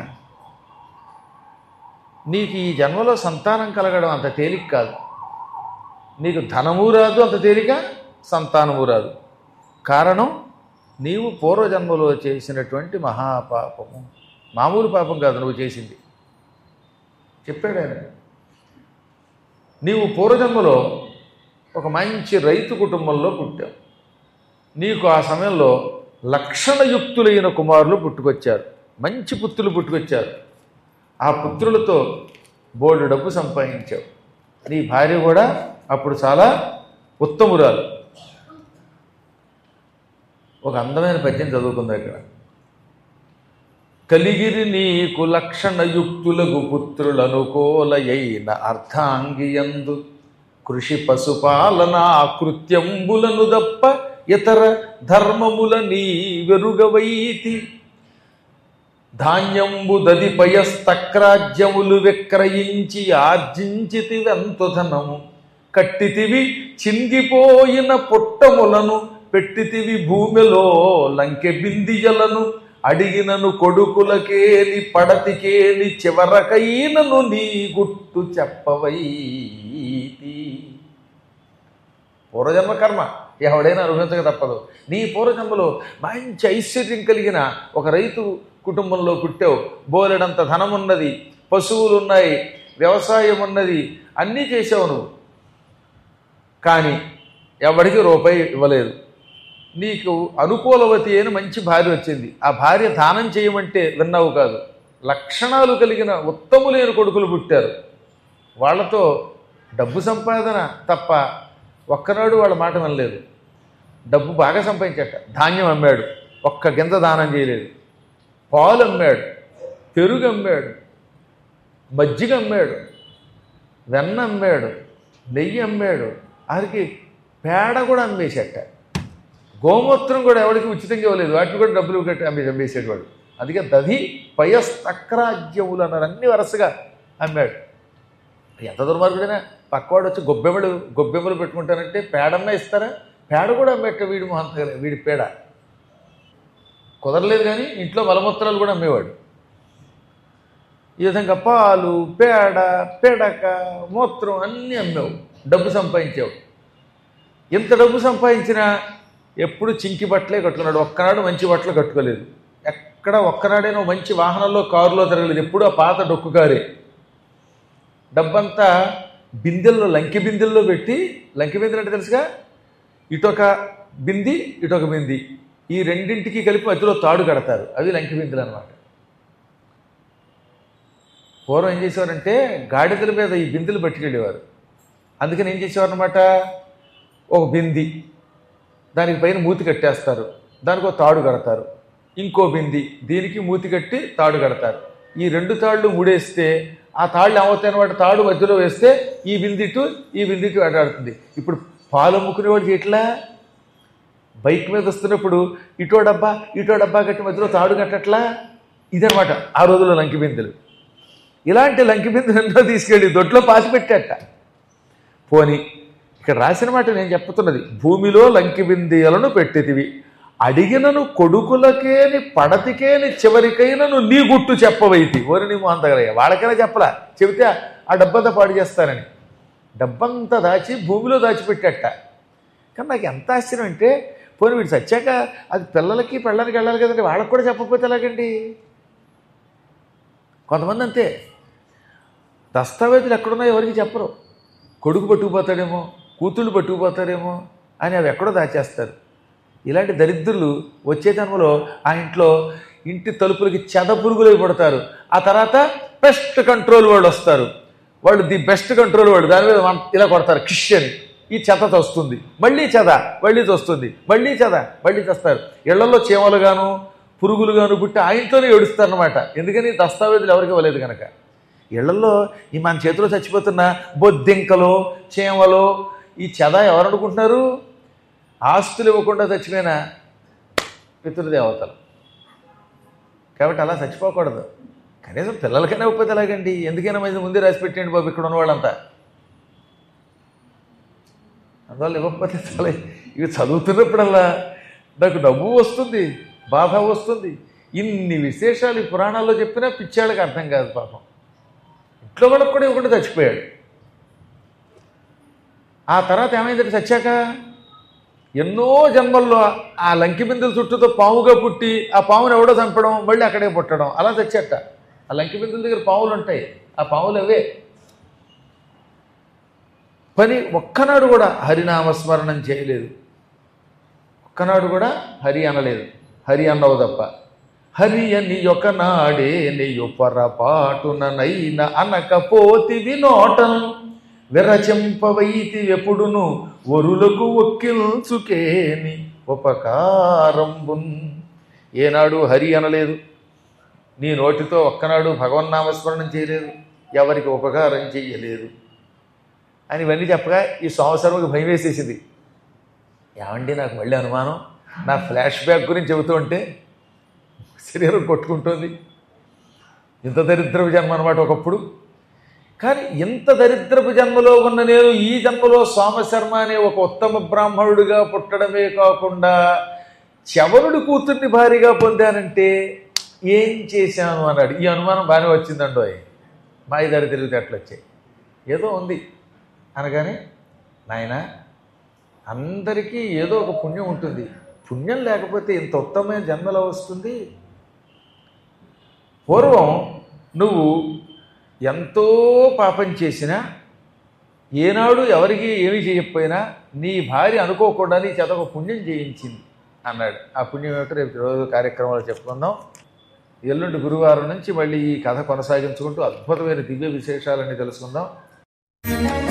నీకు ఈ జన్మలో సంతానం కలగడం అంత తేలిక కాదు నీకు ధనము రాదు అంత తేలిక సంతానము రాదు కారణం నీవు పూర్వజన్మలో చేసినటువంటి మహాపాపము మామూలు పాపం కాదు నువ్వు చేసింది చెప్పాడు ఆయన నీవు పూర్వజన్మలో ఒక మంచి రైతు కుటుంబంలో పుట్టావు నీకు ఆ సమయంలో లక్షణయుక్తులైన కుమారులు పుట్టుకొచ్చారు మంచి పుత్రులు పుట్టుకొచ్చారు ఆ పుత్రులతో బోర్డు డబ్బు సంపాదించావు నీ భార్య కూడా అప్పుడు చాలా ఉత్తమురాలు ఒక అందమైన పద్యం చదువుకుంది ఇక్కడ కలిగిరి నీకు లక్షణయుక్తులకు పుత్రులనుకోలయైన అర్థాంగియందు కృషి పశుపాలన కృత్యంబులను దప్ప ఇతర ధర్మముల నీ వెరుగవైతి ధాన్యంబు దదిపయస్తక్రాజ్యములు విక్రయించి ఆర్జించితివెంత ధనము కట్టితివి చిందిపోయిన పుట్టములను పెట్టితివి భూమిలో లంకె బిందియలను అడిగినను కొడుకులకేని పడతికేని చివరకైనను నీ గుట్టు చెప్పవైతి పూర్వజన్మ కర్మ ఎవడైనా అనుభవించక తప్పదు నీ పూర్వజన్మలో మంచి ఐశ్వర్యం కలిగిన ఒక రైతు కుటుంబంలో పుట్టావు బోలెడంత ధనం ఉన్నది పశువులు ఉన్నాయి వ్యవసాయం ఉన్నది అన్నీ చేసావు నువ్వు కానీ ఎవరికి రూపాయి ఇవ్వలేదు నీకు అనుకూలవతి అయిన మంచి భార్య వచ్చింది ఆ భార్య దానం చేయమంటే విన్నావు కాదు లక్షణాలు కలిగిన ఉత్తములైన కొడుకులు పుట్టారు వాళ్ళతో డబ్బు సంపాదన తప్ప ఒక్కనాడు వాళ్ళ మాట వినలేదు డబ్బు బాగా సంపాదించట ధాన్యం అమ్మాడు ఒక్క గింజ దానం చేయలేదు పాలు అమ్మాడు పెరుగు అమ్మాడు మజ్జిగ అమ్మాడు వెన్న అమ్మాడు నెయ్యి అమ్మాడు ఆరికి పేడ కూడా అమ్మేసేట గోమూత్రం కూడా ఎవరికి ఉచితంగా ఇవ్వలేదు వాటిని కూడా డబ్బులు కట్టి అమ్మేసి అమ్మేసేటవాడు అందుకే దధి పయస్తక్రాజ్యములు అన్నారు అన్ని వరుసగా అమ్మాడు ఎంత దుర్మార్గుడైనా పక్కవాడు వచ్చి గొబ్బెమ్మలు గొబ్బెమ్మలు పెట్టుకుంటానంటే పేడన్నా ఇస్తారా పేడ కూడా పెట్ట వీడి మొహం తగలే- వీడి పేడ కుదరలేదు కానీ ఇంట్లో మలమూత్రాలు కూడా అమ్మేవాడు ఈ విధంగా పాలు పేడ పేడక మూత్రం అన్నీ అమ్మావు డబ్బు సంపాదించావు ఎంత డబ్బు సంపాదించినా ఎప్పుడు చింకి బట్టలే కట్టుకున్నాడు ఒక్కనాడు మంచి బట్టలు కట్టుకోలేదు ఎక్కడ ఒక్కనాడైనా మంచి వాహనంలో కారులో తిరగలేదు ఎప్పుడు ఆ పాత డొక్కు కారే డబ్బంతా బిందెల్లో లంకి బిందెల్లో పెట్టి లంకి బిందెలు అంటే తెలుసుగా ఇటొక బింది ఇటొక బింది ఈ రెండింటికి కలిపి మధ్యలో తాడు కడతారు అవి లంకి బిందెలు అనమాట పూర్వం ఏం చేసేవారంటే గాడిదల మీద ఈ బిందెలు పట్టుకెళ్ళేవారు అందుకని ఏం చేసేవారు అనమాట ఒక బింది దానికి పైన మూతి కట్టేస్తారు దానికి ఒక తాడు కడతారు ఇంకో బింది దీనికి మూతి కట్టి తాడు కడతారు ఈ రెండు తాళ్ళు ముడేస్తే ఆ తాళ్ళు ఏమవుతాయి అనమాట తాడు మధ్యలో వేస్తే ఈ బిందిటు ఈ బిందిటు ఆడాడుతుంది ఇప్పుడు పాలు అమ్ముకునేవాడికి ఎట్లా బైక్ మీద వస్తున్నప్పుడు ఇటో డబ్బా ఇటో డబ్బా కట్టి మధ్యలో తాడు కట్టట్లా ఇదనమాట ఆ రోజుల్లో లంకి బిందెలు ఇలాంటి లంకి బిందెలు ఎన్నో తీసుకెళ్ళి దొడ్లో పాసి పెట్టేట పోని ఇక్కడ రాసిన మాట నేను చెప్తున్నది భూమిలో లంకి బిందెలను పెట్టితివి అడిగినను కొడుకులకేని పడతికేని చివరికైనను నీ గుట్టు చెప్పవైతి ఓరి నీ అంతగలయ్య వాళ్ళకైనా చెప్పలా చెబితే ఆ డబ్బంతా పాడు చేస్తానని డబ్బంతా దాచి భూమిలో దాచిపెట్టట కానీ నాకు ఎంత ఆశ్చర్యం అంటే పోనీ వీడు సచ్చాక అది పిల్లలకి పెళ్ళడానికి వెళ్ళాలి కదండి వాళ్ళకి కూడా చెప్పకపోతే ఎలాగండి కొంతమంది అంతే దస్తావేజులు ఎక్కడున్నాయో ఎవరికి చెప్పరు కొడుకు పట్టుకుపోతాడేమో కూతుళ్ళు పట్టుకుపోతారేమో అని అవి ఎక్కడో దాచేస్తారు ఇలాంటి దరిద్రులు వచ్చే జన్మలో ఆ ఇంట్లో ఇంటి తలుపులకి చెద పురుగులు పడతారు ఆ తర్వాత పెస్ట్ కంట్రోల్ వాళ్ళు వస్తారు వాళ్ళు ది బెస్ట్ కంట్రోల్ వాళ్ళు దాని మీద వన్- ఇలా కొడతారు కిష్ అని ఈ చెత్త వస్తుంది మళ్ళీ చెద మళ్ళీ వస్తుంది మళ్ళీ చెద మళ్ళీ తెస్తారు ఇళ్లలో చీమలు గాను పురుగులు గాను పుట్టి ఆ ఇంట్లోనే ఏడుస్తారనమాట ఎందుకని దస్తావేజులు ఎవరికి ఇవ్వలేదు కనుక ఇళ్లలో ఈ మన చేతిలో చచ్చిపోతున్న బొద్దింకలో చీమలో ఈ చెద ఎవరు అనుకుంటున్నారు ఆస్తులు ఇవ్వకుండా చచ్చిపోయిన పితృదేవతలు కాబట్టి అలా చచ్చిపోకూడదు కనీసం పిల్లలకైనా ఇవ్వకపోతే ఎలాగండి ఎందుకైనా మంది ముందే రాసి పెట్టండి బాబు ఇక్కడ ఉన్న వాళ్ళంతా అందువల్ల ఇవ్వకపోతే చాలా ఇవి చదువుతున్నప్పుడల్లా నాకు డబ్బు వస్తుంది బాధ వస్తుంది ఇన్ని విశేషాలు ఈ పురాణాల్లో చెప్పినా పిచ్చాళ్ళకి అర్థం కాదు పాపం ఇంట్లో వాళ్ళకి కూడా ఇవ్వకుండా చచ్చిపోయాడు ఆ తర్వాత ఏమైందంటే చచ్చాక ఎన్నో జన్మల్లో ఆ లంకి బిందుల చుట్టూతో పాముగా పుట్టి ఆ పామును ఎవడో చంపడం మళ్ళీ అక్కడే పుట్టడం అలా చచ్చట ఆ లంకి బిందుల దగ్గర పాములు ఉంటాయి ఆ పాములు అవే పని ఒక్కనాడు కూడా హరినామస్మరణం చేయలేదు ఒక్కనాడు కూడా హరి అనలేదు హరి అన్నవు తప్ప హరి అని ఒక నాడే నెయ్యు పొరపాటుననైన అనకపోతివి నోటను విరచెంపవైతి ఎప్పుడును ఒరులకు ఒక్కిల్చుకేని ఉపకారంబున్ ఏనాడు హరి అనలేదు నీ నోటితో ఒక్కనాడు భగవన్నామస్మరణం చేయలేదు ఎవరికి ఉపకారం చెయ్యలేదు అని ఇవన్నీ చెప్పగా ఈ సంవత్సరంకి భయం వేసేసింది ఏమండి నాకు మళ్ళీ అనుమానం నా ఫ్లాష్ బ్యాక్ గురించి చెబుతూ ఉంటే శరీరం కొట్టుకుంటుంది ఇంత దరిద్రపు జన్మ అనమాట ఒకప్పుడు కానీ ఇంత దరిద్రపు జన్మలో ఉన్న నేను ఈ జన్మలో సోమశర్మ అనే ఒక ఉత్తమ బ్రాహ్మణుడిగా పుట్టడమే కాకుండా చవరుడి కూతుర్ని భారీగా పొందానంటే ఏం చేశాను అన్నాడు ఈ అనుమానం బాగానే వచ్చిందండో మా ఇద్దరు తెలివితేటలు వచ్చాయి ఏదో ఉంది అనగానే నాయన అందరికీ ఏదో ఒక పుణ్యం ఉంటుంది పుణ్యం లేకపోతే ఇంత ఉత్తమమైన జన్మలో వస్తుంది పూర్వం నువ్వు ఎంతో పాపం చేసినా ఏనాడు ఎవరికి ఏమీ చేయకపోయినా నీ భార్య అనుకోకుండా నీ చేత ఒక పుణ్యం చేయించింది అన్నాడు ఆ పుణ్యం ఏమిటో రేపు రోజు కార్యక్రమాలు చెప్పుకుందాం ఎల్లుండి గురువారం నుంచి మళ్ళీ ఈ కథ కొనసాగించుకుంటూ అద్భుతమైన దివ్య విశేషాలన్నీ తెలుసుకుందాం